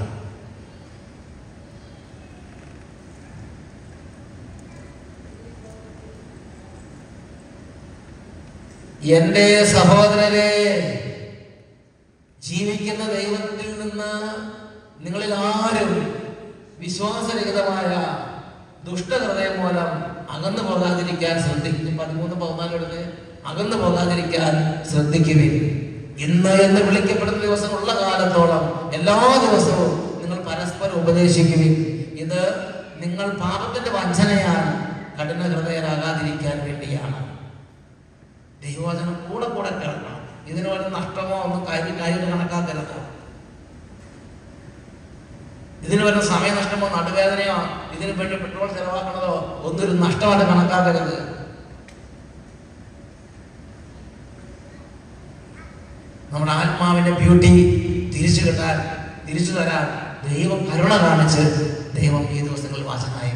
എന്റെ സഹോദരരെ ജീവിക്കുന്ന ദൈവത്തിൽ നിന്ന് നിങ്ങളിൽ ആരും വിശ്വാസരഹിതമായ ദുഷ്ടഹൃദയം മൂലം അകന്നു പോകാതിരിക്കാൻ ശ്രദ്ധിക്കും പതിമൂന്ന് പതിനാലോടത്ത് അകന്നു പോകാതിരിക്കാൻ ശ്രദ്ധിക്കുവിൻ ഇന്ന് എന്ന് വിളിക്കപ്പെടുന്ന ദിവസമുള്ള കാലത്തോളം എല്ലാ ദിവസവും നിങ്ങൾ പരസ്പരം ഉപദേശിക്കുവിൻ ഇത് നിങ്ങൾ പാപത്തിന്റെ വഞ്ചനയാൽ കഠിന ഹൃദയരാകാതിരിക്കാൻ വേണ്ടിയാണ് ദൈവവചനം കൂടെ കൂടെ കേൾക്കണം ഇതിന് വല്ല നഷ്ടമോ ഒന്നും കാര്യം കാര്യം കണക്കാക്കരുത് ഇതിന് വല്ല സമയനഷ്ടമോ നടുവേദനയോ ഇതിന് വേണ്ടി പെട്രോൾ ചെലവാക്കണതോ ഒന്നൊരു നഷ്ടമായിട്ട് കണക്കാക്കരുത് നമ്മുടെ ആത്മാവിന്റെ ബ്യൂട്ടി തിരിച്ചു കിട്ടാൻ തിരിച്ചു തരാൻ ദൈവം കരുണ കാണിച്ച് ദൈവം ഈ ദിവസങ്ങളിൽ വാസനായിരിക്കും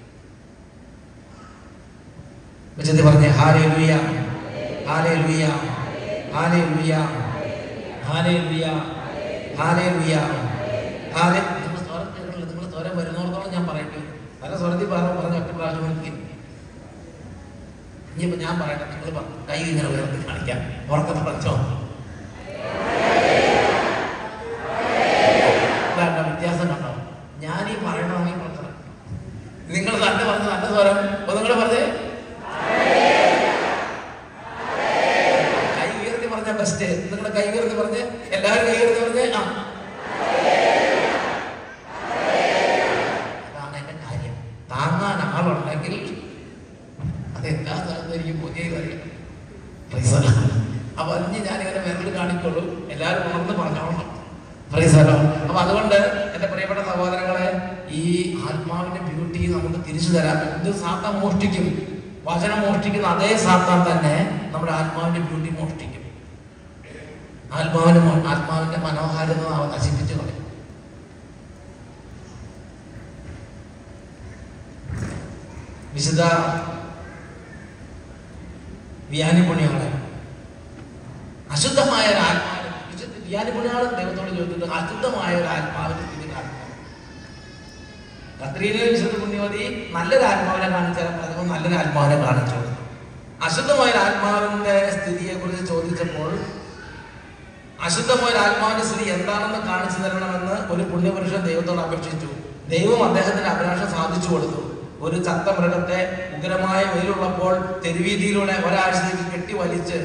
വെച്ചത് പറഞ്ഞേ ഹാലേ ലുയ ഹാലേ ലുയ ഹാലേ ലുയ ഹാലേ ലുയ ഹാലേ ലുയ ഹാലേ നിങ്ങൾ സ്വരം കേൾക്കണില്ല നിങ്ങൾ സ്വരം വരുന്നോടത്തോളം ഞാൻ പറയട്ടെ പല സ്വരത്തിൽ പറ പറഞ്ഞ ഒറ്റ പ്രാവശ്യം എനിക്ക് ഇനിയിപ്പോ ഞാൻ പറയട്ടെ നിങ്ങൾ പറ. കൈ ഇങ്ങനെ ഉയർത്തി കാണിക്കാം ഉറക്കം പറഞ്ഞോ ഇതാണ്ട വ്യത്യാസം കണ്ടോ ഞാൻ ഈ പറയണമെങ്കിൽ പറഞ്ഞത് നിങ്ങൾ തന്നെ പറഞ്ഞ നല്ല സ്വരം അപ്പൊ നിങ്ങൾ പറഞ്ഞേ കൈ ഉയർത്തി പറഞ്ഞ ബെസ്റ്റ് നിങ്ങളുടെ കൈ ഉയർത്തി പറഞ്ഞ് എല്ലാവരും കൈ ഉയർത്തി പറഞ്ഞേ ആ അതാണ് എന്റെ കാര്യം താങ്ങാൻ ആളുണ്ടെങ്കിൽ അത് എല്ലാ സ്ഥലത്തും എനിക്ക് പുതിയ കാര്യം പ്രൈസലോ അപ്പൊ അതിന് ഞാനിങ്ങനെ വിരൽ കാണിക്കുള്ളൂ എല്ലാവരും ഉണർന്ന് പറഞ്ഞോളണം പ്രൈസലോ അപ്പൊ അതുകൊണ്ട് എന്റെ പ്രിയപ്പെട്ട സഹോദരങ്ങളെ ഈ തിരിച്ചു തരാൻ ഇത് സാത്താൻ മോഷ്ടിക്കും വചനം മോഷ്ടിക്കുന്ന അതേ സാത്താൻ തന്നെ നമ്മുടെ ആത്മാവിന്റെ ബ്യൂട്ടി മോഷ്ടിക്കും ആത്മാവിന്റെ മോ- ആത്മാവിന്റെ മനോഹാരിത അവൻ നശിപ്പിച്ചു കളയും വിശുദ്ധ വ്യാനി പുണ്യങ്ങളെ അശുദ്ധമായ ഒരു ആത്മാവ് വിശുദ്ധ വ്യാനി പുണ്യാളൻ ദൈവത്തോട് ചോദിച്ചിട്ട് അശുദ്ധമായ ഒരു ആത്മാവിന്റെ സ്ഥിതി കാണുന്നു കത്രീനെ വിശുദ്ധ പുണ്യവതി നല്ലൊരു ആത്മാവിനെ കാണിച്ചാൽ പറഞ്ഞു നല്ലൊരു ആത്മാവിനെ കാണിച്ചു കൊടുത്തു അശുദ്ധമായ ഒരു ആത്മാവിന്റെ സ്ഥിതിയെ കുറിച്ച് ചോദിച്ചപ്പോൾ അശുദ്ധമായ ഒരു ആത്മാവിന്റെ സ്ഥിതി എന്താണെന്ന് കാണിച്ചു തരണമെന്ന് ഒരു പുണ്യപുരുഷൻ ദൈവത്തോട് അപേക്ഷിച്ചു ദൈവം അദ്ദേഹത്തിന്റെ അഭിലാഷം സാധിച്ചു കൊടുത്തു ഒരു ചത്ത മൃഗത്തെ ഉഗ്രമായ വെയിലുള്ളപ്പോൾ തെരുവീതിയിലൂടെ ഒരാഴ്ചത്തേക്ക് കെട്ടി വലിച്ച്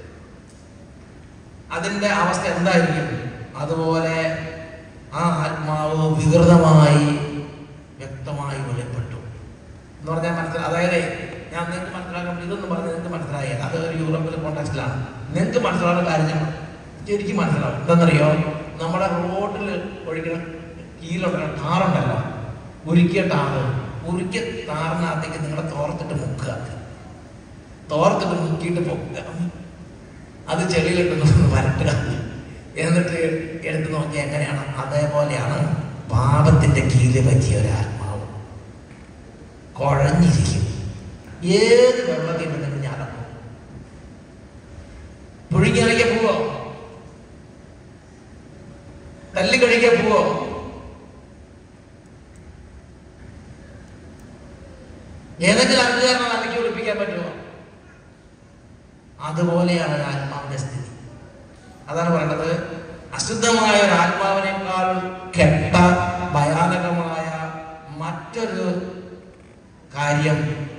അതിന്റെ അവസ്ഥ എന്തായിരിക്കും അതുപോലെ ആ ആത്മാവ് വികൃതമായി വ്യക്തമായി വെളിപ്പെട്ടു എന്ന് പറഞ്ഞാൽ മനസ്സിലായി അതായത് ഞാൻ നിങ്ങൾക്ക് മനസ്സിലാക്കാൻ ഇതൊന്നും പറഞ്ഞ് നിങ്ങൾക്ക് മനസ്സിലായി അത് ഒരു യൂറോപ്പിലെ കോണ്ടാക്സിലാണ് നിങ്ങൾക്ക് മനസ്സിലാവുന്ന കാര്യം ഞാൻ എനിക്ക് മനസ്സിലാവും എന്താണെന്നറിയോ നമ്മുടെ റോഡിൽ ഒഴിക്കുന്ന കീഴിലുള്ള ടാറുണ്ടല്ലോ ഉരുക്കിയ ടാറ് ഉരുക്കിയ ടാറിനകത്തേക്ക് നിങ്ങളെ തോർത്തിട്ട് മുക്കുക തോർത്തിട്ട് മുക്കിയിട്ട് പൊക്കുക അത് ചെളിയിലിട്ടൊന്ന് വരട്ടുക എന്നിട്ട് എടുത്ത് നോക്കി എങ്ങനെയാണ് അതേപോലെയാണ് പാപത്തിന്റെ കീഴിൽ പറ്റിയ ഒരു ആത്മാവ് കുഴഞ്ഞിരിക്കും ഏത് വെള്ളത്തിൽ നിന്ന് ഞാൻ പുഴുങ്ങിയറിയ പോവോ തല്ലി കഴിക്കാൻ പോവോ ഏതെങ്കിലും അധികാരണം അലക്കി ഒളിപ്പിക്കാൻ പറ്റുമോ അതുപോലെയാണ് ഒരു ആത്മാവിന്റെ സ്ഥിതി അതാണ് പറയുന്നത് അശുദ്ധമായ ഒരു ആത്മാവിനേക്കാൾ കെട്ട ഭയാനകമായ മറ്റൊരു കാര്യം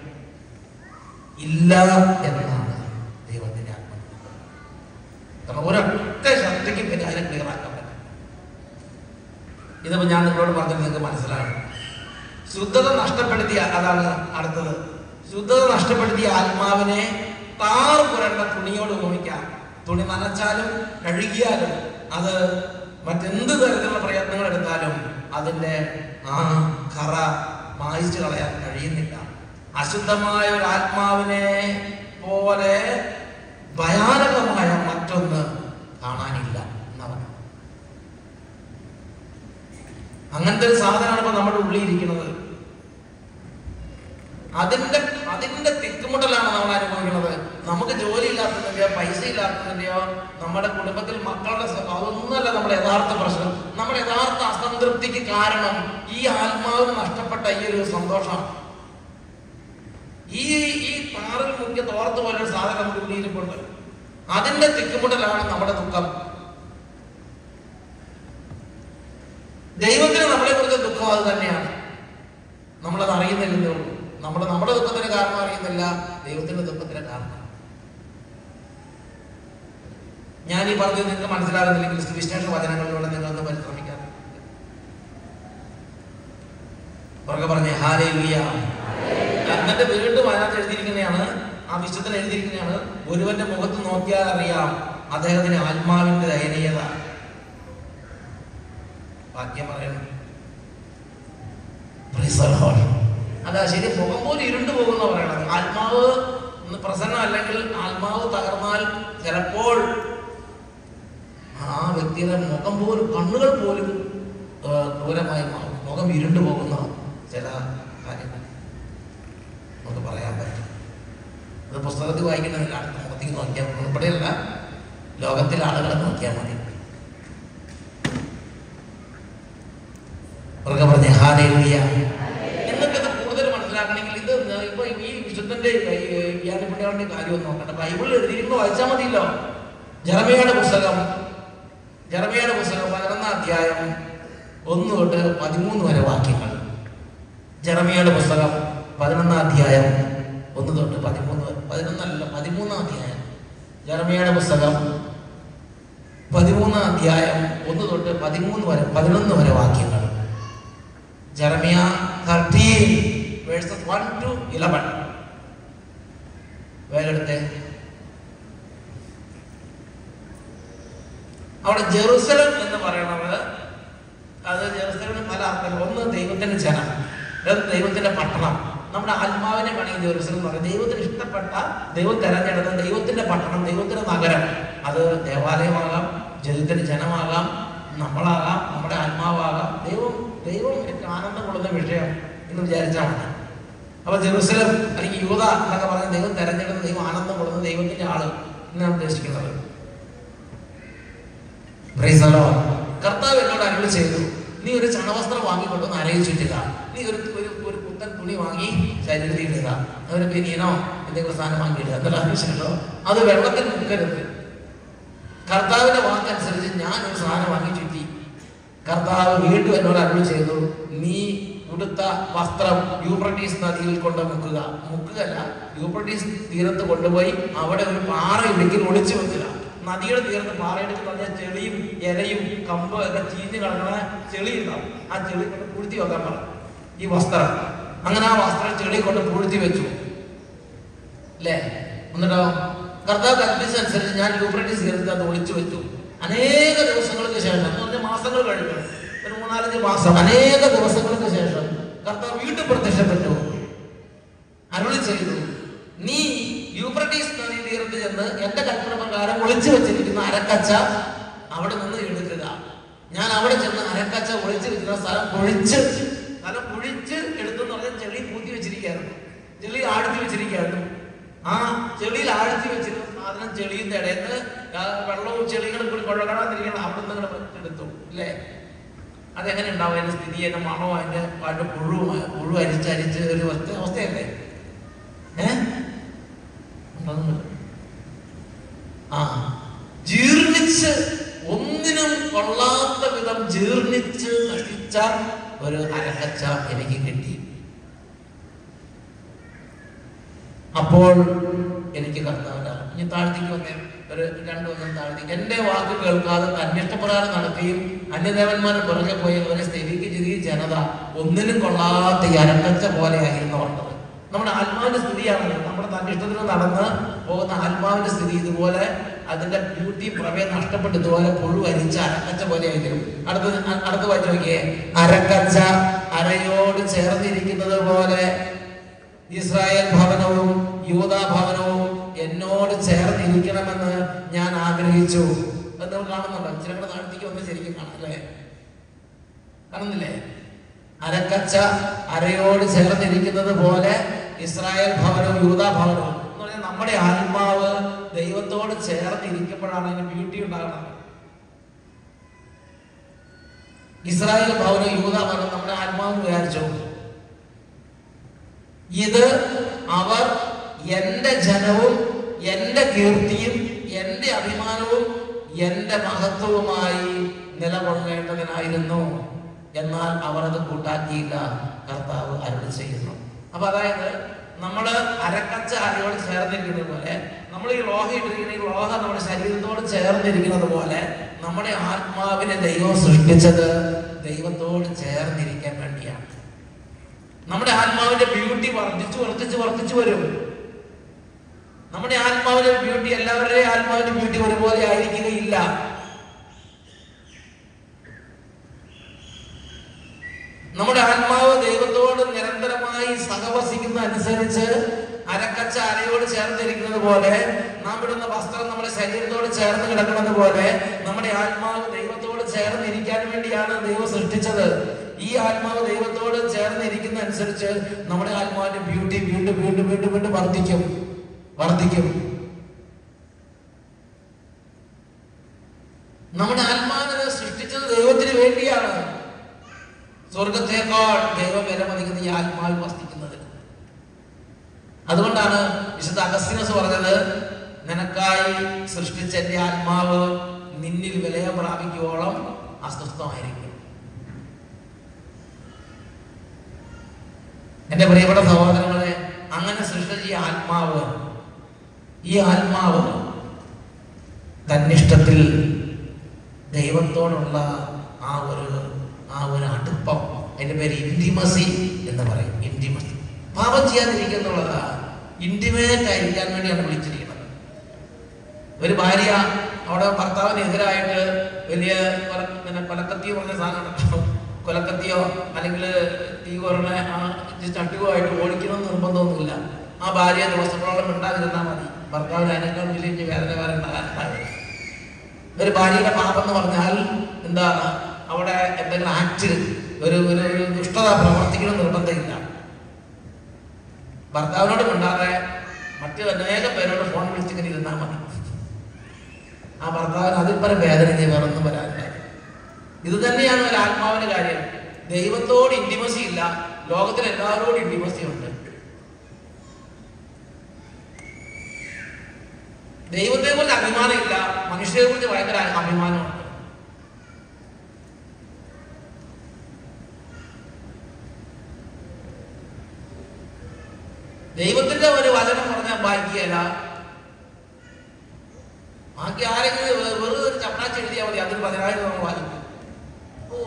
ഇല്ല എന്നാണ് ദൈവത്തിന്റെ ആത്മാവ് കാരണം ഒരൊറ്റ ശക്തിക്ക് പിന്നെ അതിനെ ക്ലിയർ ആക്കാൻ പറ്റും ഇതിപ്പോ ഞാൻ നിങ്ങളോട് പറഞ്ഞത് നിങ്ങൾക്ക് മനസ്സിലാകും ശുദ്ധത നഷ്ടപ്പെടുത്തിയ അതാണ് അടുത്തത് ശുദ്ധത നഷ്ടപ്പെടുത്തിയ ആത്മാവിനെ താർ പുരണ്ട തുണിയോട് ഉപമിക്കാം തുണി നനച്ചാലും കഴുകിയാലും അത് മറ്റെന്ത് തരത്തിലുള്ള പ്രയത്നങ്ങൾ എടുത്താലും അതിന്റെ ആ കറ മായിച്ചു കളയാൻ കഴിയുന്നില്ല അശുദ്ധമായ ഒരു ആത്മാവിനെ പോലെ ഭയാനകമായ മറ്റൊന്ന് കാണാനില്ല എന്നവൻ അങ്ങനത്തെ ഒരു സാധനമാണ് ഇപ്പൊ നമ്മുടെ ഉള്ളിൽ ഇരിക്കുന്നത് അതിന്റെ അതിന്റെ തിക്കുമുട്ടലാണ് നമ്മൾ അനുഭവിക്കുന്നത് നമുക്ക് ജോലി ഇല്ലാത്തതിന്റെയോ പൈസ ഇല്ലാത്തതിന്റെയോ നമ്മുടെ കുടുംബത്തിൽ മക്കളുടെ സ- അതൊന്നുമല്ല നമ്മുടെ യഥാർത്ഥ പ്രശ്നം നമ്മുടെ യഥാർത്ഥ അസംതൃപ്തിക്ക് കാരണം ഈ ആത്മാവ് നഷ്ടപ്പെട്ട ഈ ഒരു സന്തോഷം ഈ ഈ താറിൽ മുഖ്യ തോർത്ത് പോലെ ഒരു സാധനം നമ്മുടെ ഉള്ളിയിരിപ്പുണ്ട് അതിന്റെ തിക്കുമുട്ടലാണ് നമ്മുടെ ദുഃഖം ദൈവത്തിന് നമ്മളെ കുറിച്ച് ദുഃഖം അത് തന്നെയാണ് നമ്മളത് അറിയുന്നില്ലെന്നേ ഉള്ളൂ നമ്മൾ നമ്മുടെ ദുഃഖത്തിന് കാരണം അറിയുന്നില്ല ദൈവത്തിന്റെ ദുഃഖത്തിന് കാരണം ഞാൻ ഈ പറഞ്ഞത് നിങ്ങൾക്ക് മനസ്സിലാകുന്നില്ലെങ്കിൽ സുവിശേഷ വചനങ്ങളിലൂടെ നിങ്ങളൊന്ന് പരിശ്രമിക്കാം പുറകെ പറഞ്ഞേ ഹാലേ എന്നിട്ട് വീണ്ടും അതിനകത്ത് എഴുതിയിരിക്കുന്നതാണ് ആ വിശുദ്ധൻ എഴുതിയിരിക്കുന്നതാണ് ഒരുവന്റെ മുഖത്ത് നോക്കിയാൽ അറിയാം അദ്ദേഹത്തിന് ആത്മാവിന്റെ ദയനീയത വാക്യം പറയണം Praise the Lord. അതാ ശരി മുഖം പോലും ഇരുണ്ടു പോകുന്ന പറയണത് ആത്മാവ് ഒന്ന് പ്രസന്നം അല്ലെങ്കിൽ ആത്മാവ് തകർന്നാൽ ചിലപ്പോൾ ആ വ്യക്തിയുടെ മുഖം പോലും കണ്ണുകൾ പോലും ആ, ക്രൂരമായി മാറും മുഖം ഇരുണ്ടു പോകുന്ന ചില കാര്യങ്ങൾ നമുക്ക് പറയാൻ പറ്റും അത് പുസ്തകത്തിൽ വായിക്കുന്നതിൽ അടുത്ത മുഖത്തേക്ക് നോക്കിയാൽ മതി. ഇവിടെയല്ല ലോകത്തിലെ ആളുകളെ നോക്കിയാൽ മതി ഉറക്കെ പറഞ്ഞ ഹാലേലൂയ നിങ്ങൾക്ക് ഇത് കൂടുതൽ മനസ്സിലാക്കണമെങ്കിൽ ഇത് ഇപ്പൊ ഈ വിശുദ്ധന്റെ വ്യാജപുണ്യാളിന്റെ കാര്യം ഒന്ന് നോക്കണ്ട ബൈബിളിൽ എഴുതിയിരിക്കുന്നത് വായിച്ചാൽ മതിയല്ലോ ജറമയുടെ പുസ്തകം ജറമയുടെ പുസ്തകം പതിനൊന്നാം അധ്യായം ഒന്ന് തൊട്ട് പതിമൂന്ന് വരെ വാക്യങ്ങൾ ജറമയുടെ പുസ്തകം പതിനൊന്നാം അധ്യായം ഒന്ന് തൊട്ട് പതിമൂന്ന് വരെ പതിനൊന്നല്ല പതിമൂന്നാം അധ്യായം ജറമയുടെ പുസ്തകം പതിമൂന്നാം അധ്യായം ഒന്ന് തൊട്ട് പതിമൂന്ന് വരെ പതിനൊന്ന് വരെ വാക്യങ്ങൾ Jeremiah thirteen verses one two eleven വേലെടുത്തെ അവിടെ ജെറുസലം എന്ന് പറയുന്നത് അത് ജെറുസലമിന് പല അർത്ഥങ്ങൾ ഒന്ന് ദൈവത്തിന്റെ ജനം അത് ദൈവത്തിന്റെ പട്ടണം നമ്മുടെ ആത്മാവിനെ പണിയും ജെറുസലം എന്ന് പറയും ദൈവത്തിന് ഇഷ്ടപ്പെട്ട ദൈവം തെരഞ്ഞെടുത്ത ദൈവത്തിന്റെ പട്ടണം ദൈവത്തിന്റെ നഗരം അത് ദേവാലയമാകാം ജലത്തിന്റെ ജനമാകാം നമ്മളാകാം നമ്മുടെ ആത്മാവാകാം ദൈവം ദൈവം എനിക്ക് ആനന്ദം കൊള്ളുന്ന വിഷയം എന്ന് വിചാരിച്ചാൽ മതി അപ്പൊ ജെറുസലം അല്ലെങ്കിൽ യൂത എന്നൊക്കെ പറഞ്ഞ ദൈവം തെരഞ്ഞെടുത്ത ദൈവം ആനന്ദം കൊള്ളുന്ന ദൈവത്തിന്റെ ആള് എന്നാണ് ഉദ്ദേശിക്കുന്നത് Praise the Lord. കർത്താവ് എന്നോട് അരുളി ചെയ്തു നീ ഒരു ചണവസ്ത്രം വാങ്ങിക്കൊണ്ടൊന്ന് അരയിൽ ചുറ്റുക നീ ഒരു ഒരു ഒരു പുത്തൻ തുണി വാങ്ങി ശരീരത്തിൽ ഇടുക ഒരു ബനിയനോ എന്തെങ്കിലും സാധനം വാങ്ങിയിടുക എന്നുള്ള ആവശ്യമുണ്ടോ അത് വെള്ളത്തിൽ മുക്കരുത് കർത്താവിന്റെ വാക്കനുസരിച്ച് ഞാൻ ഒരു സാധനം വാങ്ങി ചുറ്റി കർത്താവ് വീണ്ടും എന്നോട് അരുളി ചെയ്തു നീ ഉടുത്ത വസ്ത്രം യൂപ്രട്ടീസ് നദിയിൽ കൊണ്ട് മുക്കുക മുക്കുകയല്ല യൂപ്രട്ടീസ് തീരത്ത് കൊണ്ടുപോയി അവിടെ ഒരു പാറ ഇടുക്കിൽ ഒളിച്ചു വെക്കുക നദിയുടെ തീരത്ത് പാറയെടുക്കുന്ന പറഞ്ഞാൽ ചെളിയും ഇലയും കമ്പ് ഒക്കെ ചീഞ്ഞ് കിടക്കണ ചെളി ഉണ്ടാവും ആ ചെളി കൊണ്ട് പൂഴ്ത്തി വെക്കാൻ പറഞ്ഞു ഈ വസ്ത്രം അങ്ങനെ ആ വസ്ത്രം ചെളി കൊണ്ട് പൂഴ്ത്തി വെച്ചു അല്ലേ എന്നിട്ടോ കർത്താവ് കൽപ്പിച്ചനുസരിച്ച് ഞാൻ യൂപ്രട്ടീസ് തീരത്ത് അത് ഒളിച്ചു വെച്ചു അനേക ദിവസങ്ങൾക്ക് ശേഷം എന്ന് പറഞ്ഞാൽ മാസങ്ങൾ കഴിഞ്ഞു ഒരു മൂന്നാലഞ്ച് മാസം അനേക ദിവസങ്ങൾക്ക് ശേഷം കർത്താവ് വീണ്ടും പ്രത്യക്ഷപ്പെട്ടു അരുളി ചെയ്തു നീ യൂപ്രട്ടീസ് നദീ തീരത്ത് ചെന്ന് എന്റെ കൽപ്പന പ്രകാരം ഒളിച്ചു വെച്ചിരിക്കുന്ന അരക്കച്ച അവിടെ നിന്ന് എടുക്കുക ഞാൻ അവിടെ ചെന്ന് അരക്കച്ച ഒളിച്ചു വെച്ചിരുന്ന സ്ഥലം പൊഴിച്ച് സ്ഥലം പൊഴിച്ച് എടുത്തെന്ന് പറഞ്ഞാൽ ചെളി പൂത്തി വെച്ചിരിക്കുകയായിരുന്നു ചെളി ആഴ്ത്തി വെച്ചിരിക്കുകയായിരുന്നു ആ ചെളിയിൽ ആഴ്ത്തി വെച്ചിരുന്ന സാധനം ചെളിയുടെ ഇടയിൽ നിന്ന് വെള്ളവും ചെളികളും കൂടി കൊഴകളാതിരിക്കണം അവിടെ നിന്ന് ഇങ്ങട് എടുത്തു അല്ലേ അതെങ്ങനെ ഉണ്ടാവും അതിന്റെ സ്ഥിതി അതിന്റെ മണോ അതിന്റെ പാട്ട് പുഴു പുഴു അരിച്ച് അരിച്ച് ഒരു അവസ്ഥ അവസ്ഥയല്ലേ ഏ ഉണ്ടോന്ന് ആ ജീർണിച്ച് ഒന്നിനും കൊള്ളാത്ത വിധം ജീർണിച്ച് നശിച്ച ഒരു അരക്കച്ച എനിക്ക് കിട്ടി അപ്പോൾ എനിക്ക് കർത്താവിന്റെ ഇനി താഴ്ത്തിക്ക് വന്നേ ഒരു രണ്ടു ദിവസം താഴ്ത്തി എന്റെ വാക്ക് കേൾക്കാതെ അന്വേഷണപ്രകാരം നടക്കുകയും അന്യദേവന്മാരെ പുറകെ പോയി അവരെ സ്ഥിതിക്ക് ചെറിയ ജനത ഒന്നിനും കൊള്ളാത്ത ഈ അരക്കച്ച പോലെയായിരുന്നു പറഞ്ഞത് നമ്മുടെ ആത്മാവിന്റെ സ്ഥിതിയാണ് നമ്മുടെ തന്നിഷ്ടത്തിന് നടന്ന് പോകുന്ന ആത്മാവിന്റെ സ്ഥിതി ഇതുപോലെ അതിന്റെ ബ്യൂട്ടി പ്രമേയം നഷ്ടപ്പെട്ട് ഇതുപോലെ പുഴു അരിച്ച അരക്കച്ച പോലെ ആയിരിക്കും അടുത്ത അടുത്ത വായിച്ചു നോക്കിയേ അരക്കച്ച അരയോട് ചേർന്നിരിക്കുന്നത് പോലെ ഇസ്രായേൽ ഭവനവും യൂതാ ഭവനവും എന്നോട് ചേർന്നിരിക്കണമെന്ന് ഞാൻ ആഗ്രഹിച്ചു അത് നമ്മൾ കാണുന്നുണ്ടോ ഇച്ചിരി കൂടെ താഴ്ത്തിക്ക് വന്ന് ശരിക്കും കാണാം അല്ലേ കാണുന്നില്ലേ അരക്കച്ച അരയോട് ചേർന്നിരിക്കുന്നത് പോലെ ഇസ്രായേൽ ഭവനവും യൂതാ ഭവനവും എന്ന് പറഞ്ഞാൽ നമ്മുടെ ആത്മാവ് ദൈവത്തോട് ചേർന്നിരിക്കുമ്പോഴാണ് അതിന് ബ്യൂട്ടി ഉണ്ടാകുന്നത് ഇസ്രായേൽ ഭവനവും യൂതാ ഭവനവും നമ്മുടെ ആത്മാവ് വിചാരിച്ചു ഇത് അവർ എന്റെ ജനവും എന്റെ കീർത്തിയും എന്റെ അഭിമാനവും എന്റെ മഹത്വവുമായി നിലകൊള്ളേണ്ടതിനായിരുന്നു എന്നാൽ അവർ അത് കൂട്ടാക്കിയില്ല കർത്താവ് അരുളി ചെയ്യുന്നു അപ്പൊ അതായത് നമ്മൾ അരക്കച്ച അരയോട് ചേർന്നിരിക്കുന്നത് പോലെ നമ്മൾ ഈ ലോഹ ഇട്ടിരിക്കുന്ന ഈ ലോഹ നമ്മുടെ ശരീരത്തോട് ചേർന്നിരിക്കുന്നത് പോലെ നമ്മുടെ ആത്മാവിനെ ദൈവം സൃഷ്ടിച്ചത് ദൈവത്തോട് ചേർന്നിരിക്കാൻ വേണ്ടിയാണ് നമ്മുടെ ആത്മാവിന്റെ ബ്യൂട്ടി വർദ്ധിച്ചു വർദ്ധിച്ചു വർദ്ധിച്ചു വരും നമ്മുടെ ആത്മാവിന്റെ ബ്യൂട്ടി എല്ലാവരുടെയും ആത്മാവിന്റെ ബ്യൂട്ടി ഒരുപോലെ ആയിരിക്കുകയില്ല നമ്മുടെ ആത്മാവ് ദൈവത്തോട് നിരന്തരമായി സഹവസിക്കുന്ന അനുസരിച്ച് അരക്കച്ച അരയോട് ചേർന്നിരിക്കുന്നത് പോലെ നാം ഇടുന്ന വസ്ത്രം നമ്മുടെ ശരീരത്തോട് ചേർന്ന് കിടക്കുന്നത് പോലെ നമ്മുടെ ആത്മാവ് ദൈവത്തോട് ചേർന്നിരിക്കാൻ വേണ്ടിയാണ് ദൈവം സൃഷ്ടിച്ചത് ഈ ആത്മാവ് ദൈവത്തോട് ചേർന്നിരിക്കുന്ന അനുസരിച്ച് നമ്മുടെ ആത്മാവിന്റെ ബ്യൂട്ടി വീണ്ടും വീണ്ടും വീണ്ടും വീണ്ടും വർദ്ധിക്കും വർദ്ധിക്കും നമ്മുടെ ആത്മാവിനെ സൃഷ്ടിച്ചത് ദൈവത്തിന് വേണ്ടിയാണ് സ്വർഗത്തേക്കാൾ ദൈവം വിലമതിക്കുന്ന ഈ ആത്മാവിൽ വസിക്കുന്നത് അതുകൊണ്ടാണ് വിശുദ്ധ അഗസ്തിനസ് പറഞ്ഞത് നിനക്കായി സൃഷ്ടിച്ച എന്റെ ആത്മാവ് നിന്നിൽ വിലയം പ്രാപിക്കുവോളം അസ്വസ്ഥമായിരിക്കും എന്റെ പ്രിയപ്പെട്ട സഹോദരങ്ങളെ അങ്ങനെ സൃഷ്ടിച്ച ഈ ആത്മാവ് ഈ ആത്മാവ് തന്നിഷ്ടത്തിൽ ദൈവത്തോടുള്ള ആ ഒരു ആ ഒരു അടുപ്പം അതിന്റെ പേര് ഇന്റിമസി എന്ന് പറയും ഇന്റിമസി പാപം ചെയ്യാതിരിക്കുക എന്നുള്ളതാ ഇന്റിമേറ്റ് ആയിരിക്കാൻ വേണ്ടിയാണ് വിളിച്ചിരിക്കുന്നത് ഒരു ഭാര്യ അവിടെ ഭർത്താവിന് എതിരായിട്ട് വലിയ കൊല- പിന്നെ കൊലക്കത്തി പറഞ്ഞ സാധനം കൊലക്കത്തിയോ അല്ലെങ്കിൽ തീ കുറഞ്ഞ ആ ചട്ടുകോ ആയിട്ട് ഓടിക്കണമെന്ന് നിർബന്ധമൊന്നുമില്ല ആ ഭാര്യ ദിവസങ്ങളോളം ഉണ്ടാതിരുന്നാൽ മതി ഭർത്താവിന് അതിനേക്കാൾ വലിയ വേദന വേറെ ഉണ്ടാകാനുണ്ടാവില്ല ഒരു ഭാര്യയുടെ പാപം എന്ന് പറഞ്ഞാൽ എന്താ അവിടെ എന്തെങ്കിലും ആക്ട് ഒരു ഒരു ഒരു ദുഷ്ടത പ്രവർത്തിക്കണം നിർബന്ധമില്ല ഭർത്താവിനോട് മിണ്ടാതെ മറ്റു അനേകം പേരോട് ഫോൺ വിളിച്ചിങ്ങനെ ഇരുന്നാൽ മതി ആ ഭർത്താവിന് അതിൽ പരം വേദന ഇനി വേറൊന്നും വരാനില്ല ഇത് തന്നെയാണ് ഒരു ആത്മാവിന്റെ കാര്യം ദൈവത്തോട് ഇന്റിമസി ഇല്ല ലോകത്തിൽ എല്ലാവരോടും ഇന്റിമസി ഉണ്ട് ദൈവത്തെ കുറിച്ച് അഭിമാനമില്ല മനുഷ്യരെ കുറിച്ച് ഭയങ്കര അഭിമാനമുണ്ട് ദൈവത്തിന്റെ ഒരു വചനം പറഞ്ഞാൽ ബാക്കിയല്ല ബാക്കി ആരെങ്കിലും വെ- വെറുതെ ഒരു ചപ്പടാച്ച് എഴുതിയാൽ മതി അതിൽ പതിനായിരം നമ്മൾ വായിക്കും ഓ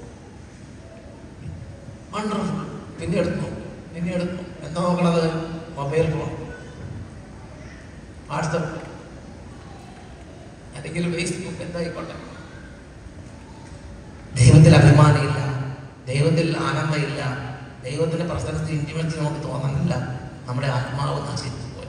വണ്ടർഫുൾ പിന്നെ എടുത്തു പിന്നെ എടുത്തു എന്താ നോക്കണത് മൊബൈൽ ഫോൺ വാട്സപ്പ് അല്ലെങ്കിൽ ഫേസ്ബുക്ക് എന്തായിക്കോട്ടെ ദൈവത്തിൽ അഭിമാനമില്ല ദൈവത്തിൽ ആനന്ദമില്ല ദൈവത്തിന്റെ പ്രസൻസ് ഇന്റിമേറ്റ് നമുക്ക് തോന്നുന്നില്ല നമ്മുടെ ആത്മാവ് നശിച്ചു പോയി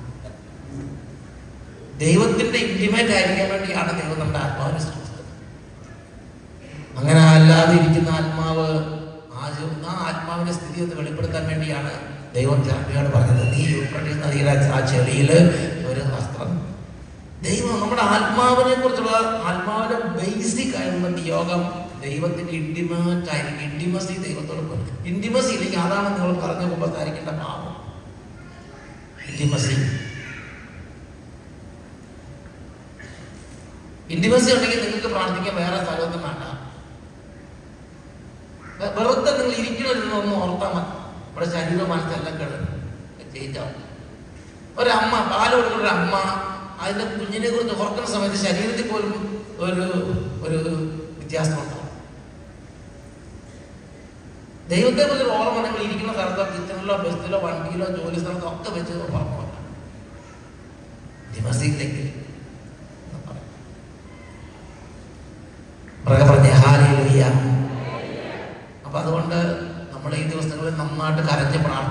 ദൈവത്തിന്റെ ഇന്റിമേറ്റ് ആയിരിക്കാൻ വേണ്ടിയാണ് ദൈവം നമ്മുടെ ആത്മാവിനെ സൃഷ്ടിച്ചത് അങ്ങനെ അല്ലാതെ ഇരിക്കുന്ന ആത്മാവ് ആ ജോ- ആ ആത്മാവിന്റെ സ്ഥിതി ഒന്ന് വെളിപ്പെടുത്താൻ വേണ്ടിയാണ് ദൈവം ചാമ്പിയോട് പറഞ്ഞത് നീ യൂക്രട്ടീസ് നദിയിലെ ആ ചെളിയിൽ ഒരു വസ്ത്രം ദൈവം നമ്മുടെ ആത്മാവിനെ കുറിച്ചുള്ള ആത്മാവിന്റെ ബേസിക് ആയിട്ടുള്ള നിയോഗം ദൈവത്തിന്റെ ഇന്റിമേറ്റ് ആയിരിക്കും ഇന്റിമസി ദൈവത്തോട് ഇന്റിമസി ഇല്ലെങ്കിൽ അതാണ് നിങ്ങൾ പറഞ്ഞ ഉപസ്ഥാനിക്കേണ്ട പാപം ഇന്റിമസി ഇന്റിമസി ഉണ്ടെങ്കിൽ നിങ്ങൾക്ക് പ്രാർത്ഥിക്കാൻ വേറെ സ്ഥലമൊന്നും വേണ്ട വെ- വെറുതെ നിങ്ങൾ ഇരിക്കണമെന്നൊന്നും ഓർത്താൽ മതി നമ്മുടെ ശരീര മനസ്സെല്ലാം കിടന്ന് ചേഞ്ച് ആവും ഒരമ്മ പാല് കൊടുക്കുന്ന ഒരു അമ്മ അതിന്റെ കുഞ്ഞിനെ കുറിച്ച് ഓർക്കുന്ന സമയത്ത് ശരീരത്തിൽ പോലും ഒരു ഒരു വ്യത്യാസം ഉണ്ടാവും ദൈവത്തെ കുറിച്ച് ഒരു ഓർമ്മ നിങ്ങൾ ഇരിക്കുന്ന സ്ഥലത്തോ കിച്ചണിലോ ബസ്സിലോ വണ്ടിയിലോ ജോലി സ്ഥലത്തോ ഒക്കെ വെച്ച് ഓർമ്മ വേണ്ട ദിവസത്തിലേക്ക് പുറകെ പറഞ്ഞ ഹാലേലുയ്യ അപ്പൊ അതുകൊണ്ട് നമ്മൾ ഈ ദിവസങ്ങളിൽ നന്നായിട്ട് കരഞ്ഞ് പ്രാർത്ഥിക്കും